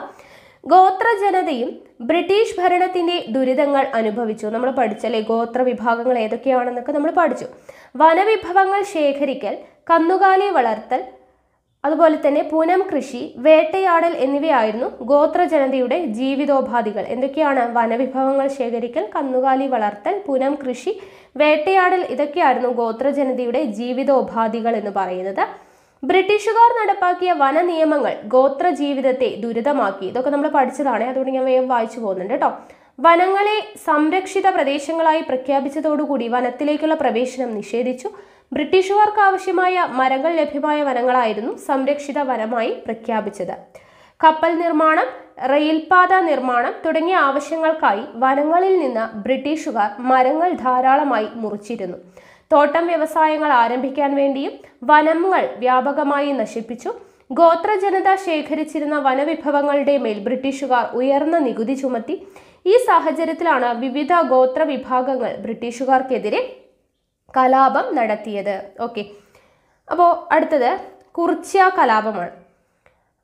ഗോത്ര ജനതയും ബ്രിട്ടീഷ് ഭരണത്തിന്റെ ദുരിതങ്ങൾ അനുഭവിച്ചു നമ്മൾ പഠിച്ചല്ലേ ഗോത്ര വിഭാഗങ്ങൾ ഏതൊക്കെയാണെന്നൊക്കെ നമ്മൾ പഠിച്ചു വനവിഭവങ്ങൾ ശേഖരിക്കൽ കന്നുകാലി വളർത്തൽ അതുപോലെ തന്നെ പൂനം കൃഷി വേട്ടയാടൽ എന്നിവയായിരുന്നു ഗോത്ര ജനതയുടെ ജീവിതോപാധികൾ എന്തൊക്കെയാണ് വനവിഭവങ്ങൾ ശേഖരിക്കൽ കന്നുകാലി വളർത്തൽ പൂനം കൃഷി വേട്ടയാടൽ ഇതൊക്കെയായിരുന്നു ഗോത്ര ജനതയുടെ ജീവിതോപാധികൾ എന്ന് പറയുന്നത് ബ്രിട്ടീഷുകാർ നടപ്പാക്കിയ വന നിയമങ്ങൾ ഗോത്ര ജീവിതത്തെ ദുരിതമാക്കി ഇതൊക്കെ നമ്മൾ പഠിച്ചതാണ് അതുകൊണ്ട് ഞാൻ വേഗം വായിച്ചു പോകുന്നുണ്ട് കേട്ടോ വനങ്ങളെ സംരക്ഷിത പ്രദേശങ്ങളായി പ്രഖ്യാപിച്ചതോടുകൂടി വനത്തിലേക്കുള്ള പ്രവേശനം നിഷേധിച്ചു ബ്രിട്ടീഷുകാർക്ക് ആവശ്യമായ മരങ്ങൾ ലഭ്യമായ വനങ്ങളായിരുന്നു സംരക്ഷിത വനമായി പ്രഖ്യാപിച്ചത് കപ്പൽ നിർമ്മാണം റെയിൽപാത നിർമ്മാണം തുടങ്ങിയ ആവശ്യങ്ങൾക്കായി വനങ്ങളിൽ നിന്ന് ബ്രിട്ടീഷുകാർ മരങ്ങൾ ധാരാളമായി മുറിച്ചിരുന്നു തോട്ടം വ്യവസായങ്ങൾ ആരംഭിക്കാൻ വേണ്ടിയും വനങ്ങൾ വ്യാപകമായി നശിപ്പിച്ചു ഗോത്ര ജനത ശേഖരിച്ചിരുന്ന വനവിഭവങ്ങളുടെ മേൽ ബ്രിട്ടീഷുകാർ ഉയർന്ന നികുതി ചുമത്തി ഈ സാഹചര്യത്തിലാണ് വിവിധ ഗോത്ര വിഭാഗങ്ങൾ ബ്രിട്ടീഷുകാർക്കെതിരെ കലാപം നടത്തിയത് ഓക്കെ അപ്പോൾ അടുത്തത് കുർച്യ കലാപമാണ്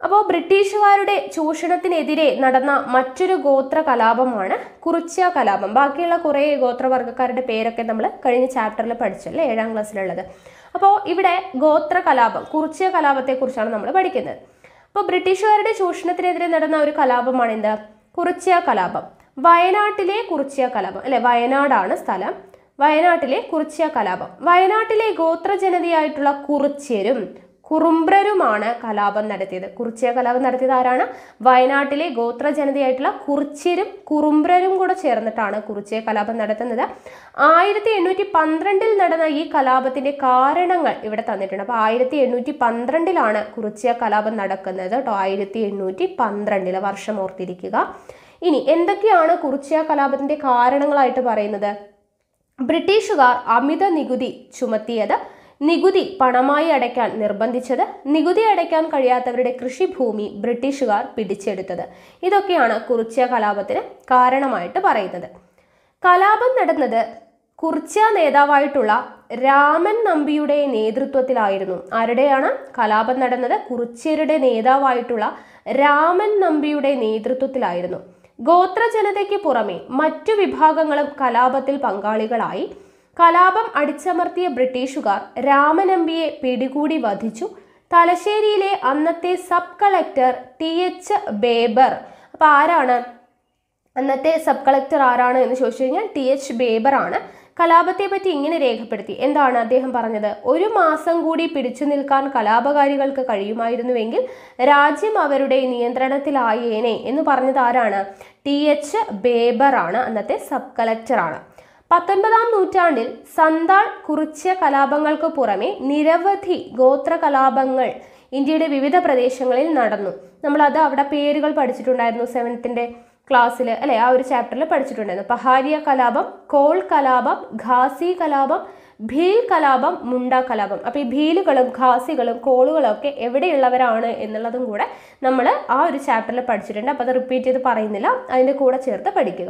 അപ്പോൾ ബ്രിട്ടീഷുകാരുടെ ചൂഷണത്തിനെതിരെ നടന്ന മറ്റൊരു ഗോത്ര കലാപമാണ് കുറിച്യ കലാപം ബാക്കിയുള്ള കുറേ ഗോത്രവർഗ്ഗക്കാരുടെ പേരൊക്കെ നമ്മൾ കഴിഞ്ഞ ചാപ്റ്ററിൽ പഠിച്ചല്ലേ ഏഴാം ക്ലാസ്സിലുള്ളത് അപ്പോൾ ഇവിടെ ഗോത്ര കലാപം കുറിച്യ കലാപത്തെക്കുറിച്ചാണ് നമ്മൾ പഠിക്കുന്നത് അപ്പോൾ ബ്രിട്ടീഷുകാരുടെ ചൂഷണത്തിനെതിരെ നടന്ന ഒരു കലാപമാണ് എന്ത് കുറിച്യ കലാപം വയനാട്ടിലെ കുറിച്യ കലാപം അല്ലെ വയനാടാണ് സ്ഥലം വയനാട്ടിലെ കുറിച്യ കലാപം വയനാട്ടിലെ ഗോത്ര ജനതയായിട്ടുള്ള കുറിച്യരും കുറുമ്പ്രരുമാണ് കലാപം നടത്തിയത് കുറിച്യ കലാപം നടത്തിയത് ആരാണ് വയനാട്ടിലെ ഗോത്ര ജനതയായിട്ടുള്ള കുറിച്യരും കുറുമ്പ്രരും കൂടെ ചേർന്നിട്ടാണ് കുറിച്യ കലാപം നടത്തുന്നത് ആയിരത്തി എണ്ണൂറ്റി പന്ത്രണ്ടിൽ നടന്ന ഈ കലാപത്തിന്റെ കാരണങ്ങൾ ഇവിടെ തന്നിട്ടുണ്ട് അപ്പൊ ആയിരത്തി എണ്ണൂറ്റി പന്ത്രണ്ടിലാണ് കുറിച്യ കലാപം നടക്കുന്നത് കേട്ടോ ആയിരത്തി എണ്ണൂറ്റി പന്ത്രണ്ടിലെ വർഷം ഓർത്തിരിക്കുക ഇനി എന്തൊക്കെയാണ് കുറിച്യ കലാപത്തിന്റെ കാരണങ്ങളായിട്ട് പറയുന്നത് ബ്രിട്ടീഷുകാർ അമിത നികുതി ചുമത്തിയത് നികുതി പണമായി അടയ്ക്കാൻ നിർബന്ധിച്ചത് നികുതി അടയ്ക്കാൻ കഴിയാത്തവരുടെ കൃഷിഭൂമി ബ്രിട്ടീഷുകാർ പിടിച്ചെടുത്തത് ഇതൊക്കെയാണ് കുറിച്യ കലാപത്തിന് കാരണമായിട്ട് പറയുന്നത് കലാപം നടന്നത് കുറിച്യ നേതാവായിട്ടുള്ള രാമൻ നമ്പിയുടെ നേതൃത്വത്തിലായിരുന്നു ആരുടെയാണ് കലാപം നടന്നത് കുറിച്യരുടെ നേതാവായിട്ടുള്ള രാമൻ നമ്പിയുടെ നേതൃത്വത്തിലായിരുന്നു ഗോത്ര ജനതയ്ക്ക് പുറമെ മറ്റു വിഭാഗങ്ങളും കലാപത്തിൽ പങ്കാളികളായി കലാപം അടിച്ചമർത്തിയ ബ്രിട്ടീഷുകാർ രാമനമ്പിയെ പിടികൂടി വധിച്ചു തലശ്ശേരിയിലെ അന്നത്തെ sub collector T H Baber അപ്പൊ ആരാണ് അന്നത്തെ സബ് കളക്ടർ ആരാണ് എന്ന് ചോദിച്ചു കഴിഞ്ഞാൽ ടി എച്ച് ബേബർ ആണ് കലാപത്തെ പറ്റി ഇങ്ങനെ രേഖപ്പെടുത്തി എന്താണ് അദ്ദേഹം പറഞ്ഞത് ഒരു മാസം കൂടി പിടിച്ചു നിൽക്കാൻ കലാപകാരികൾക്ക് കഴിയുമായിരുന്നുവെങ്കിൽ രാജ്യം അവരുടെ നിയന്ത്രണത്തിലായേനെ എന്ന് പറഞ്ഞത് ആരാണ് ടി എച്ച് ബേബർ ആണ് അന്നത്തെ സബ് കളക്ടർ ആണ് പത്തൊൻപതാം നൂറ്റാണ്ടിൽ സന്താൾ കുറിച്യ കലാപങ്ങൾക്ക് പുറമെ നിരവധി ഗോത്ര കലാപങ്ങൾ ഇന്ത്യയുടെ വിവിധ പ്രദേശങ്ങളിൽ നടന്നു നമ്മൾ അത് അവിടെ പേരുകൾ പഠിച്ചിട്ടുണ്ടായിരുന്നു സെവൻത്തിന്റെ ക്ലാസ്സിൽ അല്ലെ ആ ഒരു ചാപ്റ്ററിൽ പഠിച്ചിട്ടുണ്ടായിരുന്നു പഹാരിയ കലാപം കോൾ കലാപം ഘാസി കലാപം ഭീൽ കലാപം മുണ്ട കലാപം അപ്പൊ ഈ ഭീലുകളും ഘാസികളും കോളുകളും ഒക്കെ എവിടെയുള്ളവരാണ് എന്നുള്ളതും കൂടെ നമ്മൾ ആ ഒരു ചാപ്റ്ററിൽ പഠിച്ചിട്ടുണ്ട് അപ്പോൾ അത് റിപ്പീറ്റ് ചെയ്ത് പറയുന്നില്ല അതിൻ്റെ കൂടെ ചേർത്ത് പഠിക്കുക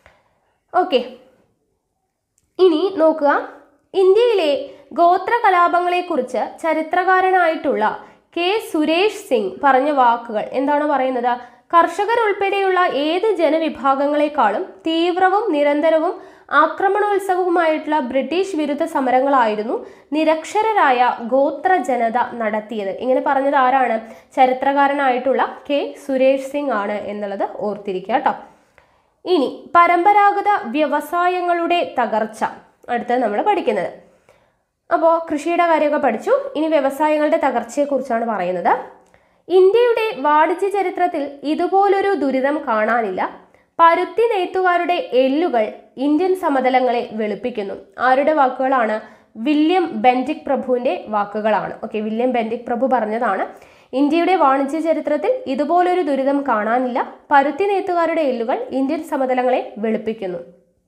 ഓക്കെ ഇനി നോക്കുക ഇന്ത്യയിലെ ഗോത്ര കലാപങ്ങളെക്കുറിച്ച് ചരിത്രകാരനായിട്ടുള്ള കെ സുരേഷ് സിംഗ് പറഞ്ഞ വാക്കുകൾ എന്താണ് പറയുന്നത് കർഷകരുൾപ്പെടെയുള്ള ഏത് ജനവിഭാഗങ്ങളെക്കാളും തീവ്രവും നിരന്തരവും ആക്രമണോത്സവവുമായിട്ടുള്ള ബ്രിട്ടീഷ് വിരുദ്ധ സമരങ്ങളായിരുന്നു നിരക്ഷരരായ ഗോത്ര ജനത നടത്തിയത് ഇങ്ങനെ പറഞ്ഞത് ആരാണ് ചരിത്രകാരനായിട്ടുള്ള കെ സുരേഷ് സിംഗ് ആണ് എന്നുള്ളത് ഓർത്തിരിക്കുക കേട്ടോ ഇനി പരമ്പരാഗത വ്യവസായങ്ങളുടെ തകർച്ച അടുത്തത് നമ്മൾ പഠിക്കുന്നത് അപ്പോൾ കൃഷിയുടെ കാര്യമൊക്കെ പഠിച്ചു ഇനി വ്യവസായങ്ങളുടെ തകർച്ചയെക്കുറിച്ചാണ് പറയുന്നത് ഇന്ത്യയുടെ വാണിജ്യ ചരിത്രത്തിൽ ഇതുപോലൊരു ദുരിതം കാണാനില്ല പരുത്തി നെയ്ത്തുകാരുടെ എല്ലുകൾ ഇന്ത്യൻ സമതലങ്ങളെ വെളുപ്പിക്കുന്നു ആരുടെ വാക്കുകളാണ് വില്യം ബെൻഡിക് പ്രഭുവിന്റെ വാക്കുകളാണ് ഓക്കെ വില്യം ബെൻഡിക് പ്രഭു പറഞ്ഞതാണ് ഇന്ത്യയുടെ വാണിജ്യ ചരിത്രത്തിൽ ഇതുപോലൊരു ദുരിതം കാണാനില്ല പരുത്തി നെയ്ത്തുകാരുടെ എല്ലുകൾ ഇന്ത്യൻ സമതലങ്ങളെ വെളുപ്പിക്കുന്നു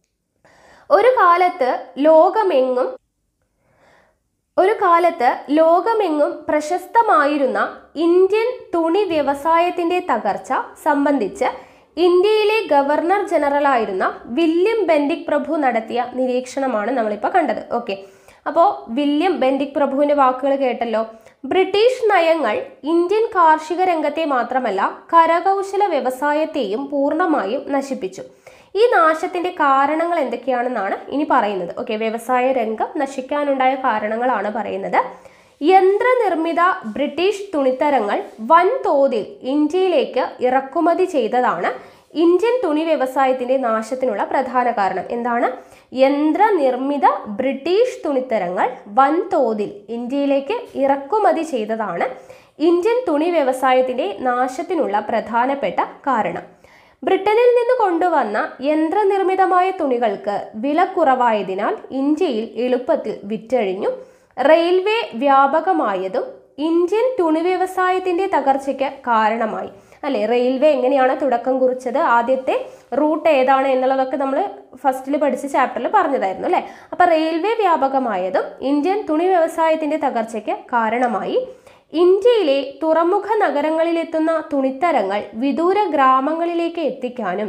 ഒരു കാലത്ത് ലോകമെങ്ങും ഒരു കാലത്ത് ലോകമെങ്ങും പ്രശസ്തമായിരുന്ന ഇന്ത്യൻ തുണി വ്യവസായത്തിന്റെ തകർച്ച സംബന്ധിച്ച് ഇന്ത്യയിലെ ഗവർണർ ജനറലായിരുന്ന വില്യം ബെൻഡിക് പ്രഭു നടത്തിയ നിരീക്ഷണമാണ് നമ്മളിപ്പോൾ കണ്ടത് ഓക്കെ അപ്പോൾ വില്യം ബെൻഡിക് പ്രഭുവിന്റെ വാക്കുകൾ കേട്ടല്ലോ ബ്രിട്ടീഷ് നയങ്ങൾ ഇന്ത്യൻ കാർഷിക രംഗത്തെ മാത്രമല്ല കരകൗശല വ്യവസായത്തെയും പൂർണ്ണമായും നശിപ്പിച്ചു ഈ നാശത്തിന്റെ കാരണങ്ങൾ എന്തൊക്കെയാണെന്നാണ് ഇനി പറയുന്നത് ഓക്കെ വ്യവസായ രംഗം നശിക്കാനുണ്ടായ കാരണങ്ങളാണ് പറയുന്നത് യന്ത്രനിർമ്മിത ബ്രിട്ടീഷ് തുണിത്തരങ്ങൾ വൻതോതിൽ ഇന്ത്യയിലേക്ക് ഇറക്കുമതി ചെയ്തതാണ് ഇന്ത്യൻ തുണി വ്യവസായത്തിന്റെ നാശത്തിനുള്ള പ്രധാന കാരണം എന്താണ് യന്ത്രനിർമ്മിത ബ്രിട്ടീഷ് തുണിത്തരങ്ങൾ വൻതോതിൽ ഇന്ത്യയിലേക്ക് ഇറക്കുമതി ചെയ്തതാണ് ഇന്ത്യൻ തുണി വ്യവസായത്തിന്റെ നാശത്തിനുള്ള പ്രധാനപ്പെട്ട കാരണം ബ്രിട്ടനിൽ നിന്ന് കൊണ്ടുവന്ന യന്ത്രനിർമ്മിതമായ തുണികൾക്ക് വില കുറവായതിനാൽ ഇന്ത്യയിൽ എളുപ്പത്തിൽ വിറ്റഴിഞ്ഞു റെയിൽവേ വ്യാപകമായതും ഇന്ത്യൻ തുണി വ്യവസായത്തിന്റെ തകർച്ചയ്ക്ക് കാരണമായി അല്ലെ റെയിൽവേ എങ്ങനെയാണ് തുടക്കം കുറിച്ചത് ആദ്യത്തെ റൂട്ട് ഏതാണ് എന്നുള്ളതൊക്കെ നമ്മൾ ഫസ്റ്റിൽ പഠിച്ച ചാപ്റ്ററിൽ പറഞ്ഞതായിരുന്നു അല്ലെ അപ്പൊ റെയിൽവേ വ്യാപകമായതും ഇന്ത്യൻ തുണി വ്യവസായത്തിന്റെ തകർച്ചയ്ക്ക് കാരണമായി ഇന്ത്യയിലെ തുറമുഖ നഗരങ്ങളിലെത്തുന്ന തുണിത്തരങ്ങൾ വിദൂര ഗ്രാമങ്ങളിലേക്ക് എത്തിക്കാനും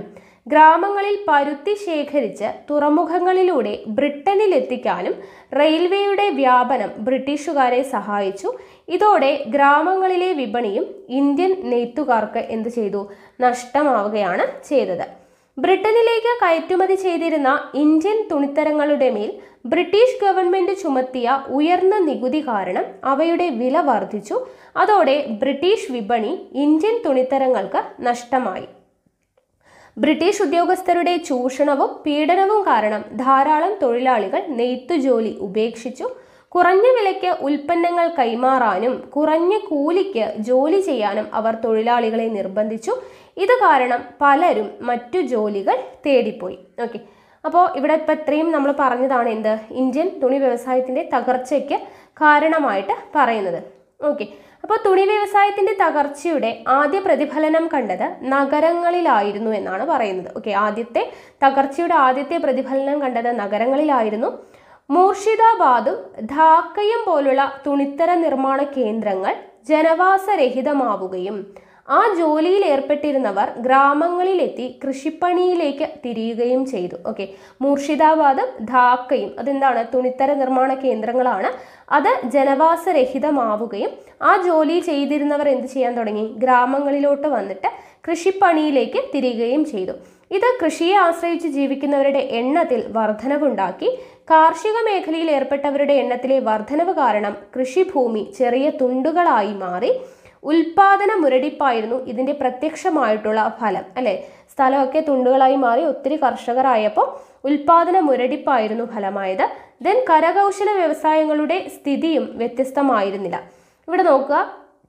ഗ്രാമങ്ങളിൽ പരുത്തി ശേഖരിച്ച് തുറമുഖങ്ങളിലൂടെ ബ്രിട്ടനിലെത്തിക്കാനും റെയിൽവേയുടെ വ്യാപനം ബ്രിട്ടീഷുകാരെ സഹായിച്ചു ഇതോടെ ഗ്രാമങ്ങളിലെ വിപണിയും ഇന്ത്യൻ നെയ്ത്തുകാർക്ക് എന്ത് ചെയ്തു നഷ്ടമാവുകയാണ് ചെയ്തത് ബ്രിട്ടനിലേക്ക് കയറ്റുമതി ചെയ്തിരുന്ന ഇന്ത്യൻ തുണിത്തരങ്ങളുടെ മേൽ ബ്രിട്ടീഷ് ഗവൺമെന്റ് ചുമത്തിയ ഉയർന്ന നികുതി കാരണം അവയുടെ വില വർദ്ധിച്ചു അതോടെ ബ്രിട്ടീഷ് വിപണി ഇന്ത്യൻ തുണിത്തരങ്ങൾക്ക് നഷ്ടമായി ബ്രിട്ടീഷ് ഉദ്യോഗസ്ഥരുടെ ചൂഷണവും പീഡനവും കാരണം ധാരാളം തൊഴിലാളികൾ നെയ്ത്തുജോലി ഉപേക്ഷിച്ചു കുറഞ്ഞ വിലയ്ക്ക് ഉൽപ്പന്നങ്ങൾ കൈമാറാനും കുറഞ്ഞ കൂലിക്ക് ജോലി ചെയ്യാനും അവർ തൊഴിലാളികളെ നിർബന്ധിച്ചു ഇത് കാരണം പലരും മറ്റു ജോലികൾ തേടിപ്പോയി ഓക്കെ അപ്പോൾ ഇവിടെ ഇപ്പം ഇത്രയും നമ്മൾ പറഞ്ഞതാണ് എന്ത് ഇന്ത്യൻ തുണി വ്യവസായത്തിൻ്റെ തകർച്ചയ്ക്ക് കാരണമായിട്ട് പറയുന്നത് ഓക്കെ അപ്പോൾ തുണി വ്യവസായത്തിന്റെ തകർച്ചയുടെ ആദ്യ പ്രതിഫലനം കണ്ടത് നഗരങ്ങളിലായിരുന്നു എന്നാണ് പറയുന്നത് ഓക്കെ ആദ്യത്തെ തകർച്ചയുടെ ആദ്യത്തെ പ്രതിഫലനം കണ്ടത് നഗരങ്ങളിലായിരുന്നു മൂർഷിദാബാദും ധാക്കയും പോലുള്ള തുണിത്തര നിർമ്മാണ കേന്ദ്രങ്ങൾ ജനവാസരഹിതമാവുകയും ആ ജോലിയിൽ ഏർപ്പെട്ടിരുന്നവർ ഗ്രാമങ്ങളിലെത്തി കൃഷിപ്പണിയിലേക്ക് തിരിയുകയും ചെയ്തു ഓക്കെ മൂർഷിദാബാദും ധാക്കയും അതെന്താണ് തുണിത്തര നിർമ്മാണ കേന്ദ്രങ്ങളാണ് അത് ജനവാസരഹിതമാവുകയും ആ ജോലി ചെയ്തിരുന്നവർ എന്ത് ചെയ്യാൻ തുടങ്ങി ഗ്രാമങ്ങളിലോട്ട് വന്നിട്ട് കൃഷിപ്പണിയിലേക്ക് തിരികുകയും ചെയ്തു ഇത് കൃഷിയെ ആശ്രയിച്ച് ജീവിക്കുന്നവരുടെ എണ്ണത്തിൽ വർധനവുണ്ടാക്കി കാർഷിക മേഖലയിൽ ഏർപ്പെട്ടവരുടെ എണ്ണത്തിലെ വർധനവ് കാരണം കൃഷിഭൂമി ചെറിയ തുണ്ടുകളായി മാറി ഉൽപാദന മുരടിപ്പായിരുന്നു ഇതിന്റെ പ്രത്യക്ഷമായിട്ടുള്ള ഫലം അല്ലെ സ്ഥലമൊക്കെ തുണ്ടുകളായി മാറി ഒത്തിരി കർഷകരായപ്പോൾ ഉൽപാദന മുരടിപ്പായിരുന്നു ഫലമായത് ദെൻ കരകൗശല വ്യവസായങ്ങളുടെ സ്ഥിതിയും വ്യത്യസ്തമായിരുന്നില്ല ഇവിടെ നോക്കുക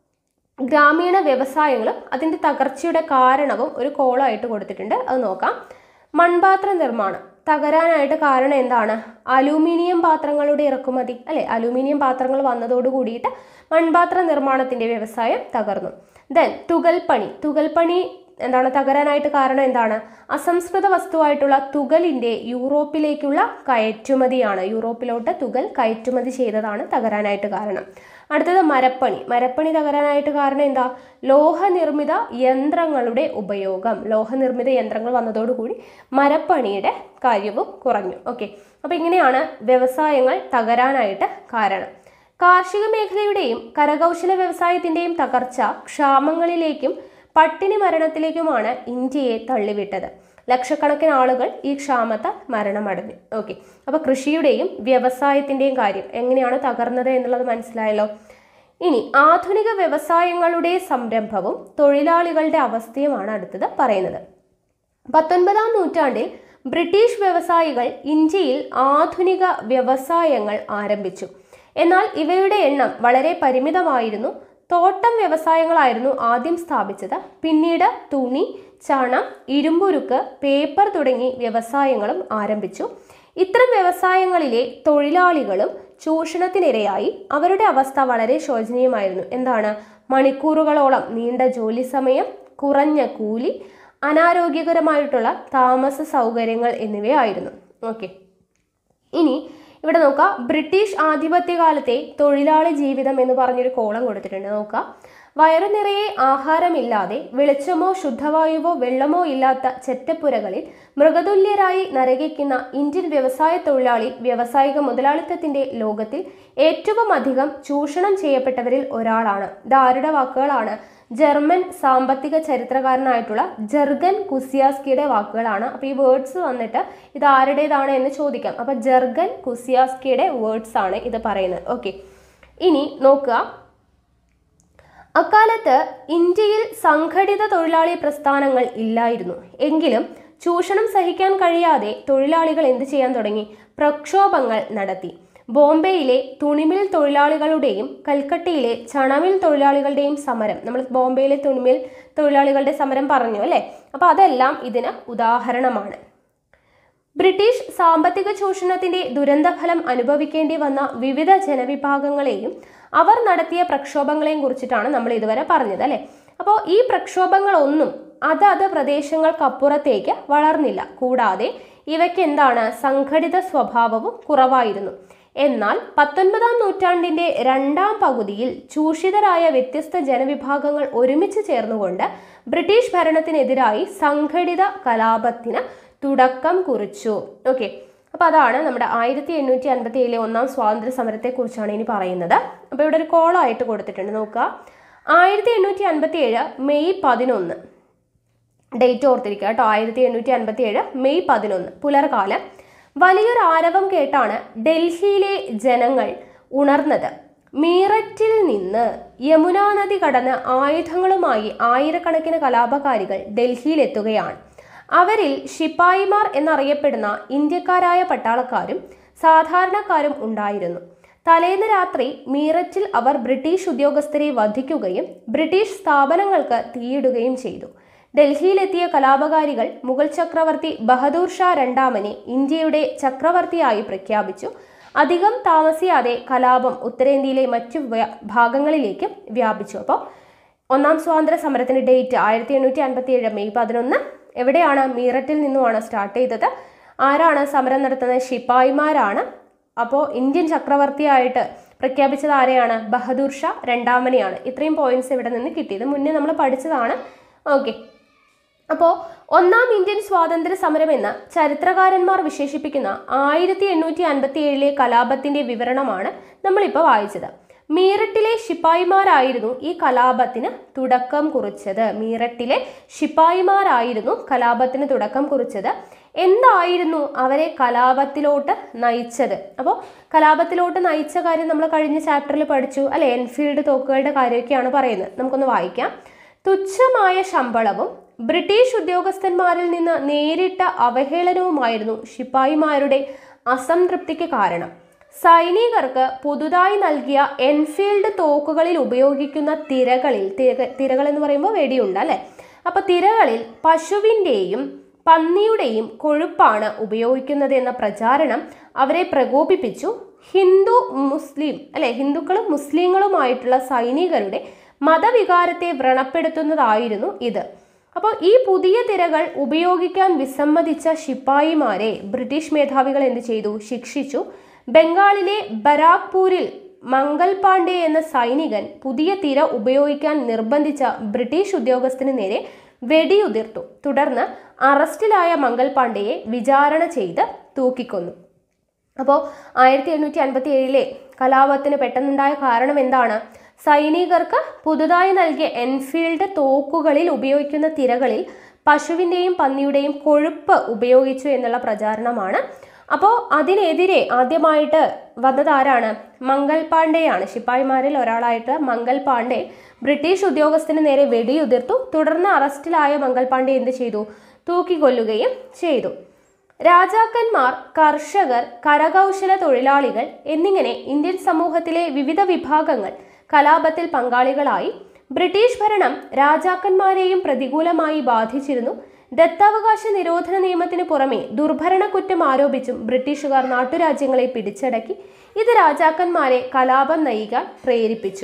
ഗ്രാമീണ വ്യവസായങ്ങളും അതിൻ്റെ തകർച്ചയുടെ കാരണവും ഒരു കോളമായിട്ട് കൊടുത്തിട്ടുണ്ട് അത് നോക്കാം മൺപാത്ര നിർമ്മാണം തകരാനായിട്ട് കാരണം എന്താണ് അലൂമിനിയം പാത്രങ്ങളുടെ ഇറക്കുമതി അല്ലെ അലൂമിനിയം പാത്രങ്ങൾ വന്നതോട് കൂടിയിട്ട് മൺപാത്ര നിർമ്മാണത്തിന്റെ വ്യവസായം തകർന്നു ദെൻ തുകൽപ്പണി തുകൽപ്പണി എന്താണ് തകരാനായിട്ട് കാരണം എന്താണ് അസംസ്കൃത വസ്തുവായിട്ടുള്ള തുകലിന്റെ യൂറോപ്പിലേക്കുള്ള കയറ്റുമതിയാണ് യൂറോപ്പിലോട്ട് തുകൽ കയറ്റുമതി ചെയ്തതാണ് തകരാനായിട്ട് കാരണം അടുത്തത് മരപ്പണി മരപ്പണി തകരാനായിട്ട് കാരണം എന്താ ലോഹനിർമ്മിത യന്ത്രങ്ങളുടെ ഉപയോഗം ലോഹനിർമ്മിത യന്ത്രങ്ങൾ വന്നതോടുകൂടി മരപ്പണിയുടെ കാര്യവും കുറഞ്ഞു ഓക്കെ അപ്പോൾ ഇങ്ങനെയാണ് വ്യവസായങ്ങൾ തകരാനായിട്ട് കാരണം കാർഷിക മേഖലയുടെയും കരകൗശല വ്യവസായത്തിന്റെയും തകർച്ച ക്ഷാമങ്ങളിലേക്കും പട്ടിണി മരണത്തിലേക്കുമാണ് ഇന്ത്യയെ തള്ളിവിട്ടത് ലക്ഷക്കണക്കിന് ആളുകൾ ഈ ക്ഷാമത്താൽ മരണമടഞ്ഞു ഓക്കെ അപ്പോൾ കൃഷിയുടെയും വ്യവസായത്തിൻ്റെയും കാര്യം എങ്ങനെയാണ് തകർന്നത് എന്നുള്ളത് മനസ്സിലായല്ലോ ഇനി ആധുനിക വ്യവസായങ്ങളുടെ സംരംഭവും തൊഴിലാളികളുടെ അവസ്ഥയുമാണ് അടുത്തത് പറയുന്നത് പത്തൊൻപതാം നൂറ്റാണ്ടിൽ ബ്രിട്ടീഷ് വ്യവസായികൾ ഇന്ത്യയിൽ ആധുനിക വ്യവസായങ്ങൾ ആരംഭിച്ചു എന്നാൽ ഇവയുടെ എണ്ണം വളരെ പരിമിതമായിരുന്നു തോട്ടം വ്യവസായങ്ങളായിരുന്നു ആദ്യം സ്ഥാപിച്ചത് പിന്നീട് തുണി ചണം ഇരുമ്പുരുക്ക് പേപ്പർ തുടങ്ങി വ്യവസായങ്ങളും ആരംഭിച്ചു ഇത്തരം വ്യവസായങ്ങളിലെ തൊഴിലാളികളും ചൂഷണത്തിനിരയായി അവരുടെ അവസ്ഥ വളരെ ശോചനീയമായിരുന്നു എന്താണ് മണിക്കൂറുകളോളം നീണ്ട ജോലി സമയം കുറഞ്ഞ കൂലി അനാരോഗ്യകരമായിട്ടുള്ള താമസ സൗകര്യങ്ങൾ എന്നിവയായിരുന്നു ഓക്കെ ഇനി ഇവിടെ നോക്കാം ബ്രിട്ടീഷ് ആധിപത്യകാലത്തെ തൊഴിലാളി ജീവിതം എന്ന് പറഞ്ഞൊരു കോളം കൊടുത്തിട്ടുണ്ട് നോക്കാം വയറു നിറയെ ആഹാരമില്ലാതെ വെളിച്ചമോ ശുദ്ധവായുവോ വെള്ളമോ ഇല്ലാത്ത ചെറ്റപ്പുരകളിൽ മൃഗതുല്യരായി നരകിക്കുന്ന ഇന്ത്യൻ വ്യവസായ തൊഴിലാളി വ്യാവസായിക മുതലാളിത്തത്തിന്റെ ലോകത്തിൽ ഏറ്റവും അധികം ചൂഷണം ചെയ്യപ്പെട്ടവരിൽ ഒരാളാണ് ഇത് ആരുടെ വാക്കുകളാണ് ജർമ്മൻ സാമ്പത്തിക ചരിത്രകാരനായിട്ടുള്ള ജർഗൻ കുസിയാസ്കിയുടെ വാക്കുകളാണ് അപ്പോൾ ഈ വേർഡ്സ് വന്നിട്ട് ഇത് ആരുടേതാണ് എന്ന് ചോദിക്കാം അപ്പോൾ ജർഗൻ കുസിയാസ്കിയുടെ വേർഡ്സ് ആണ് ഇത് പറയുന്നത് ഓക്കെ ഇനി നോക്കുക അക്കാലത്ത് ഇന്ത്യയിൽ സംഘടിത തൊഴിലാളി പ്രസ്ഥാനങ്ങൾ ഇല്ലായിരുന്നു എങ്കിലും ചൂഷണം സഹിക്കാൻ കഴിയാതെ തൊഴിലാളികൾ എന്ത് ചെയ്യാൻ തുടങ്ങി പ്രക്ഷോഭങ്ങൾ നടത്തി ബോംബെയിലെ തുണിമിൽ തൊഴിലാളികളുടെയും കൽക്കട്ടയിലെ ചണമിൽ തൊഴിലാളികളുടെയും സമരം നമ്മൾ ബോംബെയിലെ തുണിമിൽ തൊഴിലാളികളുടെ സമരം പറഞ്ഞു അല്ലേ അപ്പോൾ അതെല്ലാം ഇതിന് ഉദാഹരണമാണ് ബ്രിട്ടീഷ് സാമ്പത്തിക ചൂഷണത്തിന്റെ ദുരന്തഫലം അനുഭവിക്കേണ്ടി വന്ന വിവിധ ജനവിഭാഗങ്ങളെയും അവർ നടത്തിയ പ്രക്ഷോഭങ്ങളെയും കുറിച്ചിട്ടാണ് നമ്മൾ ഇതുവരെ പറഞ്ഞത് അല്ലെ അപ്പോൾ ഈ പ്രക്ഷോഭങ്ങളൊന്നും അതത് പ്രദേശങ്ങൾക്കപ്പുറത്തേക്ക് വളർന്നില്ല കൂടാതെ ഇവയ്ക്ക് എന്താണ് സംഘടിത സ്വഭാവവും കുറവായിരുന്നു എന്നാൽ പത്തൊൻപതാം നൂറ്റാണ്ടിന്റെ രണ്ടാം പകുതിയിൽ ചൂഷിതരായ വ്യത്യസ്ത ജനവിഭാഗങ്ങൾ ഒരുമിച്ച് ചേർന്നുകൊണ്ട് ബ്രിട്ടീഷ് ഭരണത്തിനെതിരായി സംഘടിത കലാപത്തിന് തുടക്കം കുറിച്ചു ഓക്കെ അപ്പൊ അതാണ് നമ്മുടെ ആയിരത്തി എണ്ണൂറ്റി അൻപത്തി ഏഴിലെ ഒന്നാം സ്വാതന്ത്ര്യ സമരത്തെ കുറിച്ചാണ് ഇനി പറയുന്നത് അപ്പൊ ഇവിടെ ഒരു കോളമായിട്ട് കൊടുത്തിട്ടുണ്ട് നോക്കുക ആയിരത്തി എണ്ണൂറ്റി അൻപത്തി ഏഴ് മെയ് പതിനൊന്ന് ഡേറ്റ് ഓർത്തിരിക്കുക കേട്ടോ ആയിരത്തി എണ്ണൂറ്റി അൻപത്തി ഏഴ് മെയ് പതിനൊന്ന് പുലർകാലം വലിയൊരു ആരവം കേട്ടാണ് ഡൽഹിയിലെ ജനങ്ങൾ ഉണർന്നത് മീററ്റിൽ നിന്ന് യമുനാ നദി കടന്ന് ആയുധങ്ങളുമായി ആയിരക്കണക്കിന് കലാപകാരികൾ ഡൽഹിയിലെത്തുകയാണ് അവരിൽ ശിപ്പായിമാർ എന്നറിയപ്പെടുന്ന ഇന്ത്യക്കാരായ പട്ടാളക്കാരും സാധാരണക്കാരും ഉണ്ടായിരുന്നു തലേന്ന് രാത്രി മീററ്റിൽ അവർ ബ്രിട്ടീഷ് ഉദ്യോഗസ്ഥരെ വധിക്കുകയും ബ്രിട്ടീഷ് സ്ഥാപനങ്ങൾക്ക് തീയിടുകയും ചെയ്തു ഡൽഹിയിലെത്തിയ കലാപകാരികൾ മുഗൾ ചക്രവർത്തി ബഹദൂർ ഷാ രണ്ടാമനെ ഇന്ത്യയുടെ ചക്രവർത്തിയായി പ്രഖ്യാപിച്ചു അധികം താമസിയാതെ കലാപം ഉത്തരേന്ത്യയിലെ മറ്റു വ്യ- ഭാഗങ്ങളിലേക്ക് വ്യാപിച്ചു അപ്പോൾ ഒന്നാം സ്വാതന്ത്ര്യ സമരത്തിന്റെ ഡേറ്റ് ആയിരത്തി എണ്ണൂറ്റി അൻപത്തി ഏഴ് മെയ് പതിനൊന്ന് എവിടെയാണ് മീററ്റിൽ നിന്നുമാണ് സ്റ്റാർട്ട് ചെയ്തത് ആരാണ് സമരം നടത്തുന്നത് ശിപ്പായിമാരാണ് അപ്പോൾ ഇന്ത്യൻ ചക്രവർത്തിയായിട്ട് പ്രഖ്യാപിച്ചത് ആരെയാണ് ബഹദൂർ ഷാ രണ്ടാമനെയാണ് ഇത്രയും പോയിന്റ്സ് ഇവിടെ നിന്ന് കിട്ടിയത് മുന്നേ നമ്മൾ പഠിച്ചതാണ് ഓക്കെ അപ്പോൾ ഒന്നാം ഇന്ത്യൻ സ്വാതന്ത്ര്യ സമരം എന്ന് ചരിത്രകാരന്മാർ വിശേഷിപ്പിക്കുന്ന ആയിരത്തി എണ്ണൂറ്റി അൻപത്തി ഏഴിലെ കലാപത്തിന്റെ വിവരണമാണ് നമ്മളിപ്പോൾ വായിച്ചത് മീററ്റിലെ ശിപ്പായിമാരായിരുന്നു ഈ കലാപത്തിന് തുടക്കം കുറിച്ചത് മീററ്റിലെ ശിപ്പായിമാരായിരുന്നു കലാപത്തിന് തുടക്കം കുറിച്ചത് എന്തായിരുന്നു അവരെ കലാപത്തിലോട്ട് നയിച്ചത് അപ്പോൾ കലാപത്തിലോട്ട് നയിച്ച കാര്യം നമ്മൾ കഴിഞ്ഞ ചാപ്റ്ററിൽ പഠിച്ചു അല്ലെ എൻഫീൽഡ് തോക്കുകളുടെ കാര്യമൊക്കെയാണ് പറയുന്നത് നമുക്കൊന്ന് വായിക്കാം തുച്ഛമായ ശമ്പളവും ബ്രിട്ടീഷ് ഉദ്യോഗസ്ഥന്മാരിൽ നിന്ന് നേരിട്ട അവഹേളനവുമായിരുന്നു ശിപ്പായിമാരുടെ അസംതൃപ്തിക്ക് കാരണം സൈനികർക്ക് പുതുതായി നൽകിയ എൻഫീൽഡ് തോക്കുകളിൽ ഉപയോഗിക്കുന്ന തിരകളിൽ തിര- തിരകൾ എന്ന് പറയുമ്പോൾ വെടിയുണ്ട് അല്ലെ അപ്പൊ തിരകളിൽ പശുവിൻ്റെയും പന്നിയുടെയും കൊഴുപ്പാണ് ഉപയോഗിക്കുന്നത് എന്ന പ്രചാരണം അവരെ പ്രകോപിപ്പിച്ചു ഹിന്ദു മുസ്ലിം അല്ലെ ഹിന്ദുക്കളും മുസ്ലിങ്ങളുമായിട്ടുള്ള സൈനികരുടെ മതവികാരത്തെ വ്രണപ്പെടുത്തുന്നതായിരുന്നു ഇത് അപ്പോൾ ഈ പുതിയ തിരകൾ ഉപയോഗിക്കാൻ വിസമ്മതിച്ച ശിപ്പായിമാരെ ബ്രിട്ടീഷ് മേധാവികൾ എന്ത് ചെയ്തു ശിക്ഷിച്ചു ബംഗാളിലെ ബരാക്പൂരിൽ മംഗൽ പാണ്ഡെ എന്ന സൈനികൻ പുതിയ തിര ഉപയോഗിക്കാൻ നിർബന്ധിച്ച ബ്രിട്ടീഷ് ഉദ്യോഗസ്ഥന് നേരെ വെടിയുതിർത്തു തുടർന്ന് അറസ്റ്റിലായ മംഗൽ പാണ്ഡെയെ വിചാരണ ചെയ്ത് തൂക്കിക്കൊന്നു അപ്പോൾ ആയിരത്തി എണ്ണൂറ്റി അൻപത്തി ഏഴിലെ കലാപത്തിന് പെട്ടെന്നുണ്ടായ കാരണം എന്താണ് സൈനികർക്ക് പുതുതായി നൽകിയ എൻഫീൽഡ് തോക്കുകളിൽ ഉപയോഗിക്കുന്ന തിരകളിൽ പശുവിൻ്റെയും പന്നിയുടെയും കൊഴുപ്പ് ഉപയോഗിച്ചു എന്നുള്ള പ്രചാരണമാണ് അപ്പോൾ അതിനെതിരെ ആദ്യമായിട്ട് വന്നത് ആരാണ് മംഗൽ പാണ്ഡെയാണ് ശിപ്പായിമാരിൽ ഒരാളായിട്ട് മംഗൽ പാണ്ഡെ ബ്രിട്ടീഷ് ഉദ്യോഗസ്ഥന് നേരെ വെടിയുതിർത്തു തുടർന്ന് അറസ്റ്റിലായ മംഗൽ പാണ്ഡെ എന്ത് ചെയ്തു തൂക്കിക്കൊല്ലുകയും ചെയ്തു രാജാക്കന്മാർ കർഷകർ കരകൗശല തൊഴിലാളികൾ എന്നിങ്ങനെ ഇന്ത്യൻ സമൂഹത്തിലെ വിവിധ വിഭാഗങ്ങൾ കലാപത്തിൽ പങ്കാളികളായി ബ്രിട്ടീഷ് ഭരണം രാജാക്കന്മാരെയും പ്രതികൂലമായി ബാധിച്ചിരുന്നു ദത്താവകാശ നിരോധന നിയമത്തിന് പുറമെ ദുർഭരണ കുറ്റം ആരോപിച്ചും ബ്രിട്ടീഷുകാർ നാട്ടുരാജ്യങ്ങളെ പിടിച്ചടക്കി ഇത് രാജാക്കന്മാരെ കലാപം നയിക്കാൻ പ്രേരിപ്പിച്ചു